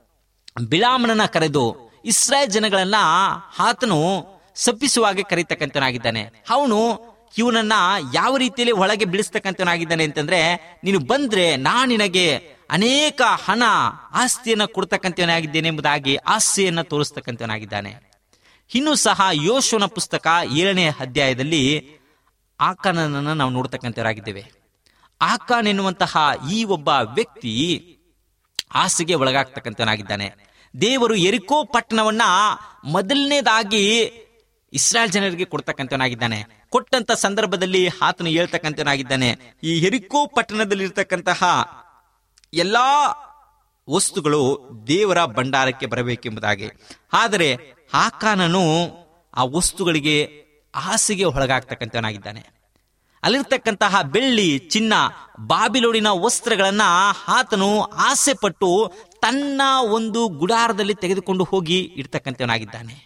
ಬಿಳಾಮನನ್ನ ಕರೆದು ಇಸ್ರಾಯೇಲ್ ಜನಗಳನ್ನ ಆತನು ಸಪ್ಪಿಸುವಾಗೆ ಕರೀತಕ್ಕಂಥನಾಗಿದ್ದಾನೆ ಅವನು ಇವನನ್ನ ಯಾವ ರೀತಿಯಲ್ಲಿ ಒಳಗೆ ಬೀಳಿಸ್ತಕ್ಕಂಥವನಾಗಿದ್ದಾನೆ ಅಂತಂದ್ರೆ ನೀನು ಬಂದ್ರೆ ನಾನು ನಿನಗೆ ಅನೇಕ ಹಣ ಆಸ್ತಿಯನ್ನ ಕೊಡ್ತಕ್ಕಂಥವನಾಗಿದ್ದೇನೆ ಎಂಬುದಾಗಿ ಆಸ್ತಿಯನ್ನ ತೋರಿಸ್ತಕ್ಕಂಥವನಾಗಿದ್ದಾನೆ ಇನ್ನೂ ಸಹ ಯೋಶುವನ ಪುಸ್ತಕ ಏಳನೇ ಅಧ್ಯಾಯದಲ್ಲಿ ಆಕಾನನನ್ನ ನಾವು ನೋಡ್ತಕ್ಕಂಥವರಾಗಿದ್ದೇವೆ ಆಕಾನ್ ಎನ್ನುವಂತಹ ಈ ಒಬ್ಬ ವ್ಯಕ್ತಿ ಆಸೆಗೆ ಒಳಗಾಗ್ತಕ್ಕಂಥವನಾಗಿದ್ದಾನೆ ದೇವರು ಎರಿಕೋ ಪಟ್ಟಣವನ್ನ ಮೊದಲನೇದಾಗಿ ಇಸ್ರಾಯೇಲ್ ಜನರಿಗೆ ಕೊಡ್ತಕ್ಕಂಥವನಾಗಿದ್ದಾನೆ ಕೊಟ್ಟಂತ ಸಂದರ್ಭದಲ್ಲಿ ಆತನು ಹೇಳ್ತಕ್ಕಂಥವನಾಗಿದ್ದಾನೆ ಈ ಎರಿಕೋ ಪಟ್ಟಣದಲ್ಲಿ ಇರ್ತಕ್ಕಂತಹ ಎಲ್ಲಾ ವಸ್ತುಗಳು ದೇವರ ಭಂಡಾರಕ್ಕೆ ಬರಬೇಕೆಂಬುದಾಗಿ ಆದರೆ ಆಕಾನನು ಆ ವಸ್ತುಗಳಿಗೆ ಆಸೆಗೆ ಒಳಗಾಗ್ತಕ್ಕಂಥವನಾಗಿದ್ದಾನೆ ಅಲ್ಲಿರ್ತಕ್ಕಂತಹ ಬೆಳ್ಳಿ ಚಿನ್ನ ಬಾಬಿಲೋಡಿನ ವಸ್ತ್ರಗಳನ್ನ ಆತನು ಆಸೆ ಪಟ್ಟು ತನ್ನ ಒಂದು ಗುಡಾರದಲ್ಲಿ ತೆಗೆದುಕೊಂಡು ಹೋಗಿ ಇಡ್ತಕ್ಕಂಥವನಾಗಿದ್ದಾನೆ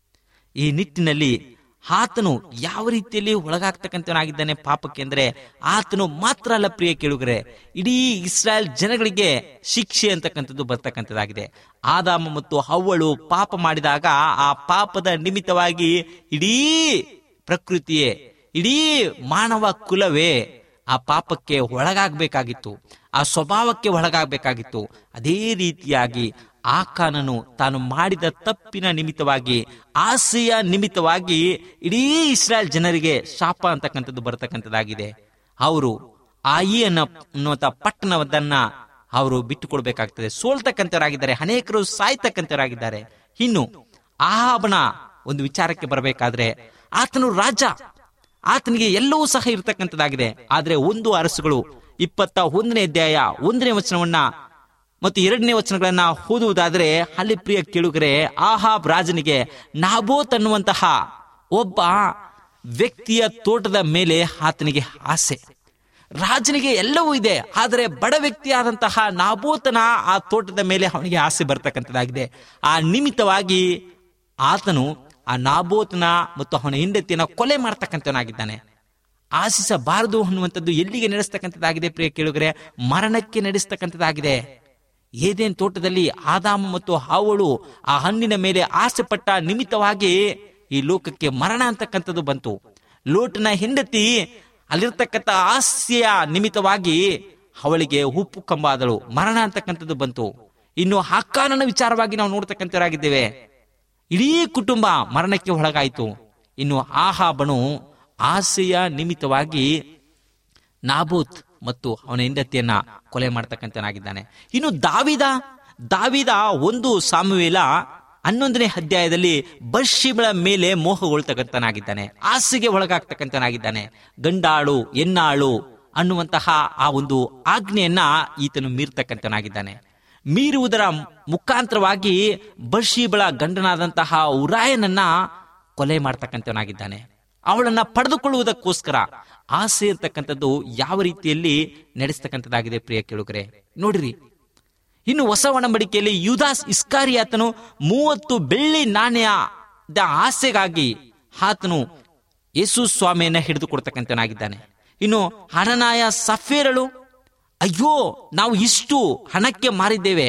ಈ ನಿಟ್ಟಿನಲ್ಲಿ ಆತನು ಯಾವ ರೀತಿಯಲ್ಲಿ ಒಳಗಾಗ್ತಕ್ಕಂಥವನಾಗಿದ್ದಾನೆ ಪಾಪಕ್ಕೆ ಅಂದ್ರೆ ಆತನು ಮಾತ್ರ ಅಲ್ಲ ಪ್ರಿಯ ಕೇಳುಗರೆ ಇಡೀ ಇಸ್ರಾಯೇಲ್ ಜನಗಳಿಗೆ ಶಿಕ್ಷೆ ಅಂತಕ್ಕಂಥದ್ದು ಬರ್ತಕ್ಕಂಥದ್ದಾಗಿದೆ ಆದಾಮ ಮತ್ತು ಹವ್ವಳು ಪಾಪ ಮಾಡಿದಾಗ ಆ ಪಾಪದ ನಿಮಿತ್ತವಾಗಿ ಇಡೀ ಪ್ರಕೃತಿಯೇ ಇಡೀ ಮಾನವ ಕುಲವೇ ಆ ಪಾಪಕ್ಕೆ ಒಳಗಾಗಬೇಕಾಗಿತ್ತು ಆ ಸ್ವಭಾವಕ್ಕೆ ಒಳಗಾಗಬೇಕಾಗಿತ್ತು ಅದೇ ರೀತಿಯಾಗಿ ಆಕಾನನು ತಾನು ಮಾಡಿದ ತಪ್ಪಿನ ನಿಮಿತ್ತವಾಗಿ ಆಸೆಯ ನಿಮಿತ್ತವಾಗಿ ಇಡೀ ಇಸ್ರಾಯೇಲ್ ಜನರಿಗೆ ಶಾಪ ಅಂತಕ್ಕಂಥದ್ದು ಬರತಕ್ಕಂಥದ್ದಾಗಿದೆ ಅವರು ಆಯಿ ಅನ್ನೋ ಅನ್ನುವಂಥ ಪಟ್ಟಣವನ್ನ ಅವರು ಬಿಟ್ಟು ಕೊಡ್ಬೇಕಾಗ್ತದೆ ಸೋಲ್ತಕ್ಕಂಥವರಾಗಿದ್ದಾರೆ ಅನೇಕರು ಸಾಯ್ತಕ್ಕಂಥವರಾಗಿದ್ದಾರೆ ಇನ್ನು ಆಹಾಬನ ಒಂದು ವಿಚಾರಕ್ಕೆ ಬರಬೇಕಾದ್ರೆ ಆತನು ರಾಜ ಆತನಿಗೆ ಎಲ್ಲವೂ ಸಹ ಇರತಕ್ಕಂಥದ್ದಾಗಿದೆ ಆದ್ರೆ ಒಂದು ಅರಸುಗಳು ಇಪ್ಪತ್ತ ಒಂದನೇ ಅಧ್ಯಾಯ ಒಂದನೇ ವಚನವನ್ನ ಮತ್ತು ಎರಡನೇ ವಚನಗಳನ್ನ ಓದುವುದಾದ್ರೆ ಅಲ್ಲಿ ಪ್ರಿಯ ಕೇಳುಗರೆ ಆಹಾಬ್ ರಾಜನಿಗೆ ನಾಬೋತ್ ಅನ್ನುವಂತಹ ಒಬ್ಬ ವ್ಯಕ್ತಿಯ ತೋಟದ ಮೇಲೆ ಆತನಿಗೆ ಆಸೆ ರಾಜನಿಗೆ ಎಲ್ಲವೂ ಇದೆ ಆದರೆ ಬಡ ವ್ಯಕ್ತಿಯಾದಂತಹ ನಾಬೋತನ ಆ ತೋಟದ ಮೇಲೆ ಅವನಿಗೆ ಆಸೆ ಬರ್ತಕ್ಕಂಥದ್ದಾಗಿದೆ ಆ ನಿಮಿತ್ತವಾಗಿ ಆತನು ಆ ನಾಬೋತನ ಮತ್ತು ಅವನ ಹೆಂಡತಿಯನ್ನ ಕೊಲೆ ಮಾಡ್ತಕ್ಕಂಥವನಾಗಿದ್ದಾನೆ ಆಶಿಸಬಾರದು ಅನ್ನುವಂಥದ್ದು ಎಲ್ಲಿಗೆ ನಡೆಸ್ತಕ್ಕಂಥದ್ದಾಗಿದೆ ಪ್ರಿಯ ಕೇಳುಗರೆ ಮರಣಕ್ಕೆ ನಡೆಸ್ತಕ್ಕಂಥದ್ದಾಗಿದೆ ಏದೇನ್ ತೋಟದಲ್ಲಿ ಆದಾಮ ಮತ್ತು ಹಾವಳು ಆ ಹಣ್ಣಿನ ಮೇಲೆ ಆಸೆ ಪಟ್ಟ ನಿಮಿತ್ತವಾಗಿ ಈ ಲೋಕಕ್ಕೆ ಮರಣ ಅಂತಕ್ಕಂಥದ್ದು ಬಂತು ಲೋಟನ ಹೆಂಡತಿ ಅಲ್ಲಿರ್ತಕ್ಕಂಥ ಆಸ್ತಿಯ ನಿಮಿತ್ತವಾಗಿ ಅವಳಿಗೆ ಉಪ್ಪು ಕಂಬ ಆದಳು ಮರಣ ಅಂತಕ್ಕಂಥದ್ದು ಬಂತು ಇನ್ನು ಹಕ್ಕಾನನ ವಿಚಾರವಾಗಿ ನಾವು ನೋಡ್ತಕ್ಕಂಥವರಾಗಿದ್ದೇವೆ ಇಡೀ ಕುಟುಂಬ ಮರಣಕ್ಕೆ ಒಳಗಾಯಿತು ಇನ್ನು ಆಹಾಬನು ಆಸೆಯ ನಿಮಿತ್ತವಾಗಿ ನಾಬೂತ್ ಮತ್ತು ಅವನ ಹೆಂಡತಿಯನ್ನ ಕೊಲೆ ಮಾಡ್ತಕ್ಕಂಥನಾಗಿದ್ದಾನೆ ಇನ್ನು ದಾವಿದ ದಾವಿದ ಒಂದು ಸಾಮುವೇಲ ಹನ್ನೊಂದನೇ ಅಧ್ಯಾಯದಲ್ಲಿ ಬರ್ಷಿಗಳ ಮೇಲೆ ಮೋಹಗೊಳ್ತಕ್ಕಂಥನಾಗಿದ್ದಾನೆ ಆಸೆಗೆ ಒಳಗಾಗ್ತಕ್ಕಂಥನಾಗಿದ್ದಾನೆ ಗಂಡಾಳು ಎನ್ನಾಳು ಅನ್ನುವಂತಹ ಆ ಒಂದು ಆಜ್ಞೆಯನ್ನ ಈತನು ಮೀರ್ತಕ್ಕಂಥನಾಗಿದ್ದಾನೆ ಮೀರುವುದರ ಮುಖಾಂತರವಾಗಿ ಬರ್ಷಿಬಳ ಗಂಡನಾದಂತಹ ಉರಾಯನನ್ನ ಕೊಲೆ ಮಾಡ್ತಕ್ಕಂಥವನಾಗಿದ್ದಾನೆ ಅವಳನ್ನ ಪಡೆದುಕೊಳ್ಳುವುದಕ್ಕೋಸ್ಕರ ಆಸೆ ಇರ್ತಕ್ಕಂಥದ್ದು ಯಾವ ರೀತಿಯಲ್ಲಿ ನಡೆಸ್ತಕ್ಕಂಥದ್ದಾಗಿದೆ ಪ್ರಿಯ ಕೇಳುಗರೆ ನೋಡಿರಿ ಇನ್ನು ಹೊಸ ಒಡಂಬಡಿಕೆಯಲ್ಲಿ ಯುದಾಸ್ ಇಸ್ಕಾರಿಯಾತನು ಮೂವತ್ತು ಬೆಳ್ಳಿ ನಾಣ್ಯದ ಆಸೆಗಾಗಿ ಆತನು ಯೇಸು ಸ್ವಾಮಿಯನ್ನ ಹಿಡಿದು ಕೊಡ್ತಕ್ಕಂಥನಾಗಿದ್ದಾನೆ ಇನ್ನು ಹಣನಾಯ ಸಫೇರಳು ಅಯ್ಯೋ ನಾವು ಇಷ್ಟು ಹಣಕ್ಕೆ ಮಾರಿದ್ದೇವೆ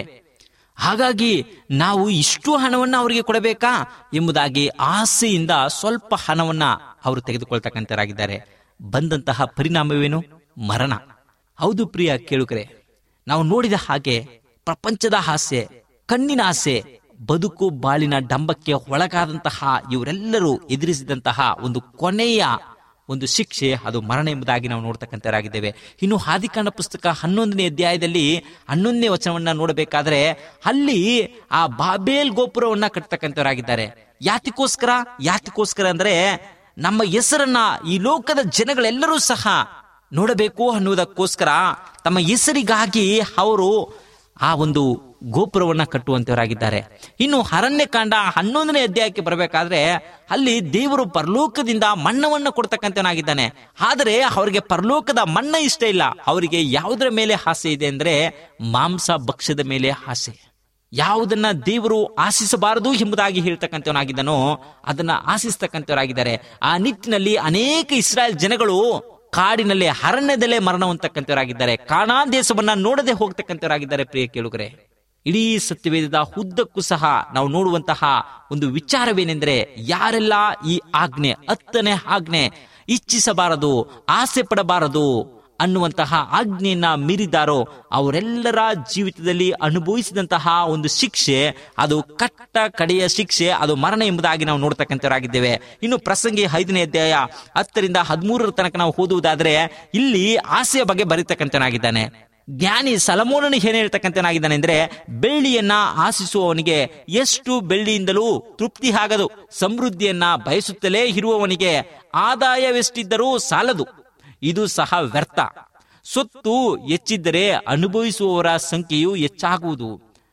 ಹಾಗಾಗಿ ನಾವು ಇಷ್ಟು ಹಣವನ್ನ ಅವರಿಗೆ ಕೊಡಬೇಕಾ ಎಂಬುದಾಗಿ ಆಸೆಯಿಂದ ಸ್ವಲ್ಪ ಹಣವನ್ನ ಅವರು ತೆಗೆದುಕೊಳ್ತಕ್ಕಂಥರಾಗಿದ್ದಾರೆ ಬಂದಂತಹ ಪರಿಣಾಮವೇನು ಮರಣ ಹೌದು ಪ್ರಿಯ ಕೇಳುಗರೆ ನಾವು ನೋಡಿದ ಹಾಗೆ ಪ್ರಪಂಚದ ಆಸೆ ಕಣ್ಣಿನ ಆಸೆ ಬದುಕು ಬಾಳಿನ ಡಂಬಕ್ಕೆ ಒಳಗಾದಂತಹ ಇವರೆಲ್ಲರೂ ಎದುರಿಸಿದಂತಹ ಒಂದು ಕೊನೆಯ ಒಂದು ಶಿಕ್ಷೆ ಅದು ಮರಣ ಎಂಬುದಾಗಿ ನಾವು ನೋಡ್ತಕ್ಕಂಥವರಾಗಿದ್ದೇವೆ ಇನ್ನು ಹಾದಿಕಾಂಡ ಪುಸ್ತಕ ಹನ್ನೊಂದನೇ ಅಧ್ಯಾಯದಲ್ಲಿ ಹನ್ನೊಂದನೇ ವಚನವನ್ನ ನೋಡಬೇಕಾದ್ರೆ ಅಲ್ಲಿ ಆ ಬಾಬೇಲ್ ಗೋಪುರವನ್ನ ಕಟ್ತಕ್ಕಂಥವರಾಗಿದ್ದಾರೆ ಯಾತಿಗೋಸ್ಕರ ಯಾತಿಗೋಸ್ಕರ ಅಂದ್ರೆ ನಮ್ಮ ಹೆಸರನ್ನ ಈ ಲೋಕದ ಜನಗಳೆಲ್ಲರೂ ಸಹ ನೋಡಬೇಕು ಅನ್ನುವುದಕ್ಕೋಸ್ಕರ ತಮ್ಮ ಹೆಸರಿಗಾಗಿ ಅವರು ಆ ಒಂದು ಗೋಪುರವನ್ನ ಕಟ್ಟುವಂತವರಾಗಿದ್ದಾರೆ ಇನ್ನು ಅರಣ್ಯಕಾಂಡ ಹನ್ನೊಂದನೇ ಅಧ್ಯಾಯಕ್ಕೆ ಬರಬೇಕಾದ್ರೆ ಅಲ್ಲಿ ದೇವರು ಪರಲೋಕದಿಂದ ಮಣ್ಣವನ್ನ ಕೊಡ್ತಕ್ಕಂಥವನಾಗಿದ್ದಾನೆ ಆದರೆ ಅವರಿಗೆ ಪರಲೋಕದ ಮಣ್ಣ ಇಷ್ಟ ಇಲ್ಲ ಅವರಿಗೆ ಯಾವುದರ ಮೇಲೆ ಆಸೆ ಇದೆ ಅಂದ್ರೆ ಮಾಂಸ ಭಕ್ಷ್ಯದ ಮೇಲೆ ಆಸೆ ಯಾವುದನ್ನ ದೇವರು ಆಶಿಸಬಾರದು ಎಂಬುದಾಗಿ ಹೇಳ್ತಕ್ಕಂಥವನಾಗಿದ್ದಾನೋ ಅದನ್ನ ಆಶಿಸ್ತಕ್ಕಂಥವರಾಗಿದ್ದಾರೆ ಆ ನಿಟ್ಟಿನಲ್ಲಿ ಅನೇಕ ಇಸ್ರಾಯೇಲ್ ಜನಗಳು ಕಾಡಿನಲ್ಲಿ ಅರಣ್ಯದಲ್ಲೇ ಮರಣ ಹೊಂದತಕ್ಕಂಥವರಾಗಿದ್ದಾರೆ ಕಾಣಾ ದೇಶವನ್ನ ನೋಡದೆ ಹೋಗ್ತಕ್ಕಂಥವರಾಗಿದ್ದಾರೆ ಪ್ರಿಯ ಕೇಳುಗರೆ ಇಡೀ ಸತ್ಯವೇದದ ಉದ್ದಕ್ಕೂ ಸಹ ನಾವು ನೋಡುವಂತಹ ಒಂದು ವಿಚಾರವೇನೆಂದ್ರೆ ಯಾರೆಲ್ಲ ಈ ಆಜ್ಞೆ ಹತ್ತನೇ ಆಜ್ಞೆ ಇಚ್ಛಿಸಬಾರದು ಆಸೆ ಪಡಬಾರದು ಅನ್ನುವಂತಹ ಆಜ್ಞೆಯನ್ನ ಮೀರಿದಾರೋ ಅವರೆಲ್ಲರ ಜೀವಿತದಲ್ಲಿ ಅನುಭವಿಸಿದಂತಹ ಒಂದು ಶಿಕ್ಷೆ ಅದು ಕಟ್ಟ ಕಡೆಯ ಶಿಕ್ಷೆ ಅದು ಮರಣ ಎಂಬುದಾಗಿ ನಾವು ನೋಡ್ತಕ್ಕಂಥವರಾಗಿದ್ದೇವೆ ಇನ್ನು ಪ್ರಸಂಗಿ ಐದನೇ ಅಧ್ಯಾಯ ಹತ್ತರಿಂದ ಹದಿಮೂರರ ತನಕ ನಾವು ಓದುವುದಾದ್ರೆ ಇಲ್ಲಿ ಆಸೆಯ ಬಗ್ಗೆ ಬರೀತಕ್ಕಂಥನಾಗಿದ್ದಾನೆ ಜ್ಞಾನಿ ಸಲಮೋನನು ಏನ್ ಹೇಳ್ತಕ್ಕಂಥನಾಗಿದ್ದಾನೆ ಅಂದ್ರೆ ಬೆಳ್ಳಿಯನ್ನ ಆಶಿಸುವವನಿಗೆ ಎಷ್ಟು ಬೆಳ್ಳಿಯಿಂದಲೂ ತೃಪ್ತಿ ಆಗದು ಸಮೃದ್ಧಿಯನ್ನ ಬಯಸುತ್ತಲೇ ಇರುವವನಿಗೆ ಆದಾಯವೆಷ್ಟಿದ್ದರೂ ಸಾಲದು ಇದು ಸಹ ವ್ಯರ್ಥ ಸೊತ್ತು ಹೆಚ್ಚಿದ್ದರೆ ಅನುಭವಿಸುವವರ ಸಂಖ್ಯೆಯು ಹೆಚ್ಚಾಗುವುದು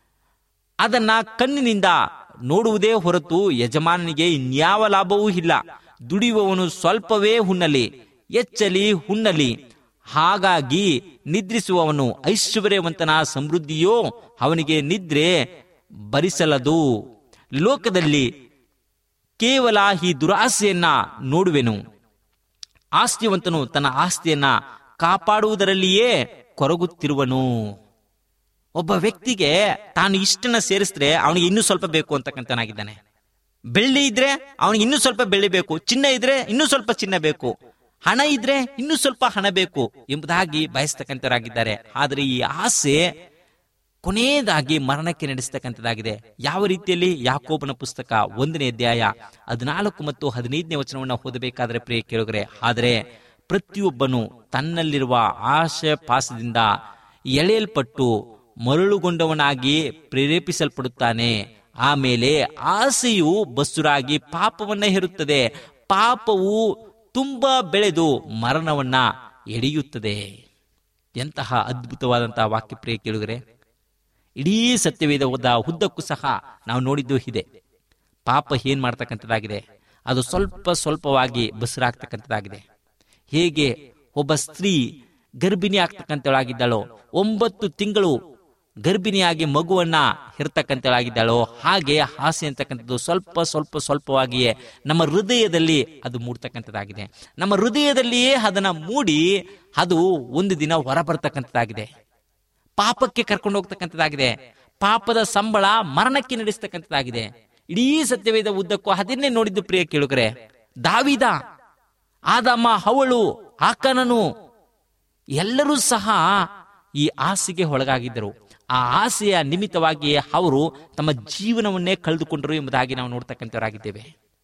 ಅದನ್ನ ಕಣ್ಣಿನಿಂದ ನೋಡುವುದೇ ಹೊರತು ಯಜಮಾನನಿಗೆ ಇನ್ಯಾವ ಲಾಭವೂ ಇಲ್ಲ ದುಡಿಯುವವನು ಸ್ವಲ್ಪವೇ ಹುಣ್ಣಲಿ ಎಚ್ಚಲಿ ಹುಣ್ಣಲಿ ಹಾಗಾಗಿ ನಿದ್ರಿಸುವವನು ಐಶ್ವರ್ಯವಂತನ ಸಮೃದ್ಧಿಯೋ ಅವನಿಗೆ ನಿದ್ರೆ ಭರಿಸಲದು ಲೋಕದಲ್ಲಿ ಕೇವಲ ಈ ದುರಾಸೆಯನ್ನ ನೋಡುವೆನು ಆಸ್ತಿವಂತನು ತನ್ನ ಆಸ್ತಿಯನ್ನ ಕಾಪಾಡುವುದರಲ್ಲಿಯೇ ಕೊರಗುತ್ತಿರುವನು ಒಬ್ಬ ವ್ಯಕ್ತಿಗೆ ತಾನು ಇಷ್ಟನ್ನ ಸೇರಿಸಿದ್ರೆ ಅವನಿಗೆ ಇನ್ನೂ ಸ್ವಲ್ಪ ಬೇಕು ಅಂತಕ್ಕಂಥನಾಗಿದ್ದಾನೆ ಬೆಳ್ಳಿ ಇದ್ರೆ ಅವನಿಗೆ ಇನ್ನೂ ಸ್ವಲ್ಪ ಬೆಳ್ಳಿ ಬೇಕು ಚಿನ್ನ ಇದ್ರೆ ಇನ್ನೂ ಸ್ವಲ್ಪ ಚಿನ್ನ ಬೇಕು ಹಣ ಇದ್ರೆ ಇನ್ನೂ ಸ್ವಲ್ಪ ಹಣ ಬೇಕು ಎಂಬುದಾಗಿ ಬಯಸ್ತಕ್ಕಂಥವರಾಗಿದ್ದಾರೆ ಆದರೆ ಈ ಆಸೆ ಕೊನೆಯದಾಗಿ ಮರಣಕ್ಕೆ ನಡೆಸ್ತಕ್ಕಂಥದ್ದಾಗಿದೆ ಯಾವ ರೀತಿಯಲ್ಲಿ ಯಾಕೋಬನ ಪುಸ್ತಕ ಒಂದನೇ ಅಧ್ಯಾಯ ಹದಿನಾಲ್ಕು ಮತ್ತು ಹದಿನೈದನೇ ವಚನವನ್ನು ಓದಬೇಕಾದ್ರೆ ಪ್ರಿಯ ಕೇಳುಗರೆ ಆದರೆ ಪ್ರತಿಯೊಬ್ಬನು ತನ್ನಲ್ಲಿರುವ ಆಶೆ ಪಾಸದಿಂದ ಎಳೆಯಲ್ಪಟ್ಟು ಮರಳುಗೊಂಡವನಾಗಿ ಪ್ರೇರೇಪಿಸಲ್ಪಡುತ್ತಾನೆ ಆಮೇಲೆ ಆಸೆಯು ಬಸುರಾಗಿ ಪಾಪವನ್ನ ಹೇರುತ್ತದೆ ಪಾಪವು ತುಂಬಾ ಬೆಳೆದು ಮರಣವನ್ನ ಎಡೆಯುತ್ತದೆ ಎಂತಹ ಅದ್ಭುತವಾದಂತಹ ವಾಕ್ಯ ಪ್ರಿಯ ಕೇಳುಗರೆ ಇಡೀ ಸತ್ಯವೇದ ಓದ ಉದ್ದಕ್ಕೂ ಸಹ ನಾವು ನೋಡಿದ್ದು ಇದೆ ಪಾಪ ಏನ್ ಮಾಡ್ತಕ್ಕಂಥದ್ದಾಗಿದೆ ಅದು ಸ್ವಲ್ಪ ಸ್ವಲ್ಪವಾಗಿ ಬಸರಾಗ್ತಕ್ಕಂಥದ್ದಾಗಿದೆ ಹೇಗೆ ಒಬ್ಬ ಸ್ತ್ರೀ ಗರ್ಭಿಣಿ ಆಗ್ತಕ್ಕಂಥವಳಾಗಿದ್ದಾಳೋ ಒಂಬತ್ತು ತಿಂಗಳು ಗರ್ಭಿಣಿಯಾಗಿ ಮಗುವನ್ನ ಇರ್ತಕ್ಕಂಥವಳಾಗಿದ್ದಾಳೋ ಹಾಗೆ ಆಸೆ ಅಂತಕ್ಕಂಥದ್ದು ಸ್ವಲ್ಪ ಸ್ವಲ್ಪ ಸ್ವಲ್ಪವಾಗಿಯೇ ನಮ್ಮ ಹೃದಯದಲ್ಲಿ ಅದು ಮೂಡ್ತಕ್ಕಂಥದ್ದಾಗಿದೆ ನಮ್ಮ ಹೃದಯದಲ್ಲಿಯೇ ಅದನ್ನ ಮೂಡಿ ಅದು ಒಂದು ದಿನ ಹೊರ ಬರ್ತಕ್ಕಂಥದ್ದಾಗಿದೆ ಪಾಪಕ್ಕೆ ಕರ್ಕೊಂಡು ಹೋಗ್ತಕ್ಕಂಥದ್ದಾಗಿದೆ ಪಾಪದ ಸಂಬಳ ಮರಣಕ್ಕೆ ನಡೆಸ್ತಕ್ಕಂಥದ್ದಾಗಿದೆ ಇಡೀ ಸತ್ಯವೇದ ಉದ್ದಕ್ಕೂ ಅದನ್ನೇ ನೋಡಿದ್ದು ಪ್ರಿಯ ಕೇಳುಗರೆ ದಾವಿದ ಆದಮ್ಮ ಅವಳು ಆಕನನು ಎಲ್ಲರೂ ಸಹ ಈ ಆಸೆಗೆ ಒಳಗಾಗಿದ್ದರು ಆ ಆಸೆಯ ನಿಮಿತ್ತವಾಗಿ ಅವರು ತಮ್ಮ ಜೀವನವನ್ನೇ ಕಳೆದುಕೊಂಡರು ಎಂಬುದಾಗಿ ನಾವು ನೋಡ್ತಕ್ಕಂಥವರಾಗಿದ್ದೇವೆ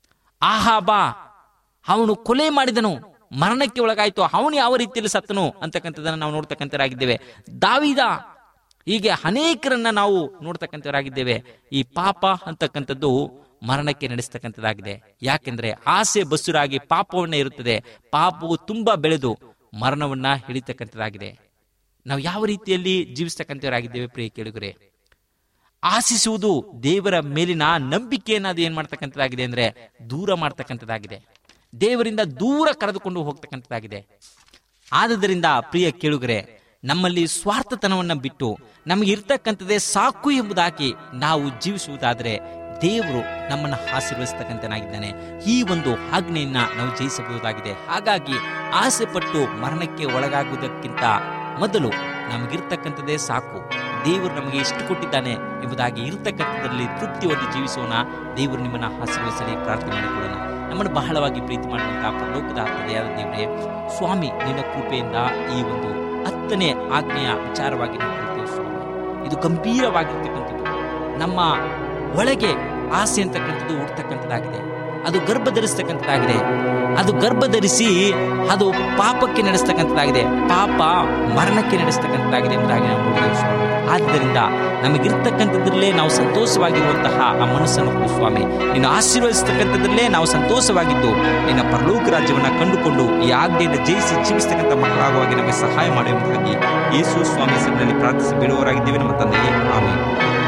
ಆಹಾಬ ಅವನು ಕೊಲೆ ಮಾಡಿದನು ಮರಣಕ್ಕೆ ಒಳಗಾಯ್ತು ಅವನು ಯಾವ ರೀತಿಯಲ್ಲಿ ಸತ್ತನು ಅಂತಕ್ಕಂಥದ್ದನ್ನು ನಾವು ನೋಡ್ತಕ್ಕಂಥರಾಗಿದ್ದೇವೆ ದಾವಿದ ಹೀಗೆ ಅನೇಕರನ್ನ ನಾವು ನೋಡ್ತಕ್ಕಂಥವರಾಗಿದ್ದೇವೆ ಈ ಪಾಪ ಅಂತಕ್ಕಂಥದ್ದು ಮರಣಕ್ಕೆ ನಡೆಸ್ತಕ್ಕಂಥದ್ದಾಗಿದೆ ಯಾಕೆಂದ್ರೆ ಆಸೆ ಬಸುರಾಗಿ ಪಾಪವನ್ನ ಇರುತ್ತದೆ ಪಾಪವು ತುಂಬಾ ಬೆಳೆದು ಮರಣವನ್ನ ಹಿಡಿತಕ್ಕಂಥದ್ದಾಗಿದೆ ನಾವು ಯಾವ ರೀತಿಯಲ್ಲಿ ಜೀವಿಸ್ತಕ್ಕಂಥವರಾಗಿದ್ದೇವೆ ಪ್ರಿಯ ಕೇಳುಗರೆ ಆಶಿಸುವುದು ದೇವರ ಮೇಲಿನ ನಂಬಿಕೆಯನ್ನ ಅದು ಏನ್ ಮಾಡ್ತಕ್ಕಂಥದ್ದಾಗಿದೆ ಅಂದ್ರೆ ದೂರ ಮಾಡ್ತಕ್ಕಂಥದ್ದಾಗಿದೆ ದೇವರಿಂದ ದೂರ ಕರೆದುಕೊಂಡು ಹೋಗ್ತಕ್ಕಂಥದ್ದಾಗಿದೆ ಆದುದರಿಂದ ಪ್ರಿಯ ಕೇಳುಗರೆ ನಮ್ಮಲ್ಲಿ ಸ್ವಾರ್ಥತನವನ್ನ ಬಿಟ್ಟು ನಮಗೆ ಇರ್ತಕ್ಕಂಥದ್ದೇ ಸಾಕು ಎಂಬುದಾಗಿ ನಾವು ಜೀವಿಸುವುದಾದರೆ ದೇವರು ನಮ್ಮನ್ನು ಆಶೀರ್ವದಿಸ್ತಕ್ಕಂಥನಾಗಿದ್ದಾನೆ ಈ ಒಂದು ಆಜ್ಞೆಯನ್ನ ನಾವು ಜಯಿಸಬಹುದಾಗಿದೆ ಹಾಗಾಗಿ ಆಸೆ ಪಟ್ಟು ಮರಣಕ್ಕೆ ಒಳಗಾಗುವುದಕ್ಕಿಂತ ಮೊದಲು ನಮಗಿರ್ತಕ್ಕಂಥದ್ದೇ ಸಾಕು ದೇವರು ನಮಗೆ ಎಷ್ಟು ಕೊಟ್ಟಿದ್ದಾನೆ ಎಂಬುದಾಗಿ ಇರ್ತಕ್ಕಂಥದ್ರಲ್ಲಿ ತೃಪ್ತಿ ಹೊಂದಿ ಜೀವಿಸೋಣ ದೇವರು ನಿಮ್ಮನ್ನ ಆಶೀರ್ವದಿಸಲಿ ಪ್ರಾರ್ಥನೆ ಮಾಡಿಕೊಳ್ಳೋಣ ನಮ್ಮನ್ನು ಬಹಳವಾಗಿ ಪ್ರೀತಿ ಮಾಡುವಂತಹ ಪರಲೋಕದ ತಂದೆಯಾದ ದೇವರೇ ಸ್ವಾಮಿ ನಿನ್ನ ಕೃಪೆಯಿಂದ ಈ ಒಂದು ಹತ್ತನೇ ಆಜ್ಞೆಯ ವಿಚಾರವಾಗಿ ನಾವು ಕಲಿತೇವೆ ಸ್ವಾಮಿ ಇದು ಗಂಭೀರವಾಗಿರ್ತಕ್ಕಂಥದ್ದು ನಮ್ಮ ಒಳಗೆ ಆಸೆ ಅಂತಕ್ಕಂಥದ್ದು ಹುಡ್ತಕ್ಕಂಥದ್ದಾಗಿದೆ ಅದು ಗರ್ಭ ಧರಿಸ್ತಕ್ಕಂಥದ್ದಾಗಿದೆ ಅದು ಗರ್ಭ ಧರಿಸಿ ಅದು ಪಾಪಕ್ಕೆ ನಡೆಸ್ತಕ್ಕಂಥದ್ದಾಗಿದೆ ಪಾಪ ಮರಣಕ್ಕೆ ನಡೆಸ್ತಕ್ಕಂಥದ್ದಾಗಿದೆ ಎಂಬುದಾಗಿ ನಾವು ನೋಡಿದ್ದೇವೆ ಸ್ವಾಮಿ ಆದ್ದರಿಂದ ನಮಗಿರ್ತಕ್ಕಂಥದ್ರಲ್ಲೇ ನಾವು ಸಂತೋಷವಾಗಿರುವಂತಹ ಆ ಮನಸ್ಸನ್ನು ಕೊಡು ಸ್ವಾಮಿ ನೀನು ಆಶೀರ್ವದಿಸ್ತಕ್ಕಂಥದ್ರಲ್ಲೇ ನಾವು ಸಂತೋಷವಾಗಿದ್ದು ನಿನ್ನ ಪರಲೋಕ ರಾಜ್ಯವನ್ನು ಕಂಡುಕೊಂಡು ಈ ಆಜ್ಞೆಯನ್ನು ಜಯಿಸಿ ಜೀವಿಸ್ತಕ್ಕಂಥ ಮಕ್ಕಳಾಗುವಾಗಿ ನಮಗೆ ಸಹಾಯ ಮಾಡಿ ಎಂಬುದಾಗಿ ಯೇಸು ಸ್ವಾಮಿ ಹೆಸರಿನಲ್ಲಿ ಪ್ರಾರ್ಥಿಸಿ ಬೇಡುವವರಾಗಿದ್ದೇವೆ ನಮ್ಮ ತಂದೆಯೇ ಆಮೇಲೆ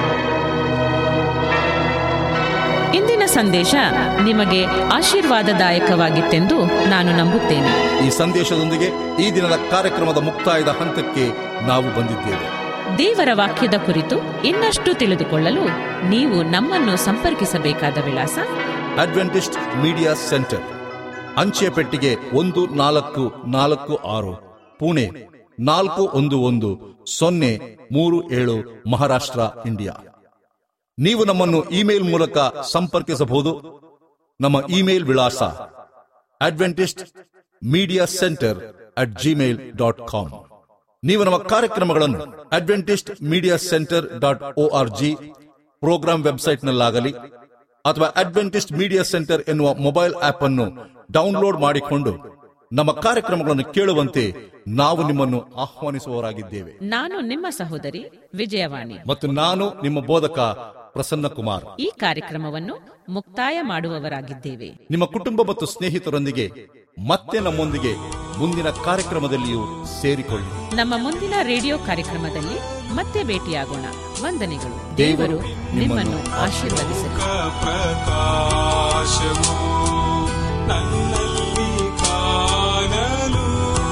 ಇಂದಿನ ಸಂದೇಶ ನಿಮಗೆ ಆಶೀರ್ವಾದದಾಯಕವಾಗಿತ್ತೆಂದು ನಾನು ನಂಬುತ್ತೇನೆ ಈ ಸಂದೇಶದೊಂದಿಗೆ ಈ ದಿನದ ಕಾರ್ಯಕ್ರಮದ ಮುಕ್ತಾಯದ ಹಂತಕ್ಕೆ ನಾವು ಬಂದಿದ್ದೇವೆ ದೇವರ ವಾಕ್ಯದ ಕುರಿತು ಇನ್ನಷ್ಟು ತಿಳಿದುಕೊಳ್ಳಲು ನೀವು ನಮ್ಮನ್ನು ಸಂಪರ್ಕಿಸಬೇಕಾದ ವಿಳಾಸ ಅಡ್ವೆಂಟಿಸ್ಟ್ ಮೀಡಿಯಾ ಸೆಂಟರ್ ಅಂಚೆ ಪೆಟ್ಟಿಗೆ ಒಂದು ನಾಲ್ಕು ನಾಲ್ಕು ಆರು ಪುಣೆ ನಾಲ್ಕು ಒಂದು ಒಂದು ಸೊನ್ನೆ ಮೂರು ಏಳು ಮಹಾರಾಷ್ಟ್ರ ಇಂಡಿಯಾ ನೀವು ನಮ್ಮನ್ನು ಇಮೇಲ್ ಮೂಲಕ ಸಂಪರ್ಕಿಸಬಹುದು ನಮ್ಮ ಇಮೇಲ್ ವಿಳಾಸ Adventist media centre at Gmail dot com ನೀವು ನಮ್ಮ ಕಾರ್ಯಕ್ರಮಗಳನ್ನು Adventist media centre dot O R G program ವೆಬ್ಸೈಟ್ನಲ್ಲಾಗಲಿ ಅಥವಾ ಅಡ್ವೆಂಟಿಸ್ಟ್ ಮೀಡಿಯಾ ಸೆಂಟರ್ ಎನ್ನುವ ಮೊಬೈಲ್ ಆಪ್ ಅನ್ನು ಡೌನ್ಲೋಡ್ ಮಾಡಿಕೊಂಡು ನಮ್ಮ ಕಾರ್ಯಕ್ರಮಗಳನ್ನು ಕೇಳುವಂತೆ ನಾವು ನಿಮ್ಮನ್ನು ಆಹ್ವಾನಿಸುವವರಾಗಿದ್ದೇವೆ ನಾನು ನಿಮ್ಮ ಸಹೋದರಿ ವಿಜಯವಾಣಿ ಮತ್ತು ನಾನು ನಿಮ್ಮ ಬೋಧಕ ಪ್ರಸನ್ನ ಕುಮಾರ್ ಈ ಕಾರ್ಯಕ್ರಮವನ್ನು ಮುಕ್ತಾಯ ಮಾಡುವವರಾಗಿದ್ದೇವೆ ನಿಮ್ಮ ಕುಟುಂಬ ಮತ್ತು ಸ್ನೇಹಿತರೊಂದಿಗೆ ಮತ್ತೆ ನಮ್ಮೊಂದಿಗೆ ಮುಂದಿನ ಕಾರ್ಯಕ್ರಮದಲ್ಲಿಯೂ ಸೇರಿಕೊಳ್ಳಿ ನಮ್ಮ ಮುಂದಿನ ರೇಡಿಯೋ ಕಾರ್ಯಕ್ರಮದಲ್ಲಿ ಮತ್ತೆ ಭೇಟಿಯಾಗೋಣ ವಂದನೆಗಳು ದೇವರು ದೇವರು ನಿಮ್ಮನ್ನು ಆಶೀರ್ವದಿಸಲಿ ಪ್ರಕಾಶವು ನನ್ನಲ್ಲಿ ಕಾಣಲು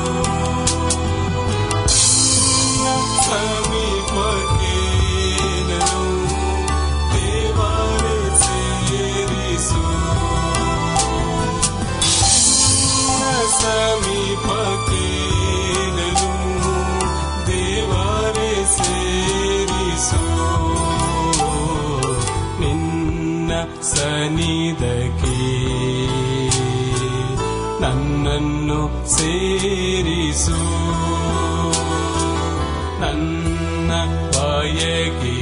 ಸಮೀಪಕ್ಕೆ ನಾನು ದೇವರೇ ಸೇರಿಸು ಸಮೀಪಕ್ಕೆ ನಾನು ದೇವರೇ ಸೇರಿಸು ನಿನ್ನ ಸನಿಧಕ್ಕೆ ನನ್ನನ್ನು ಸೇರಿಸು ನನ್ನ ಬಯಕೆ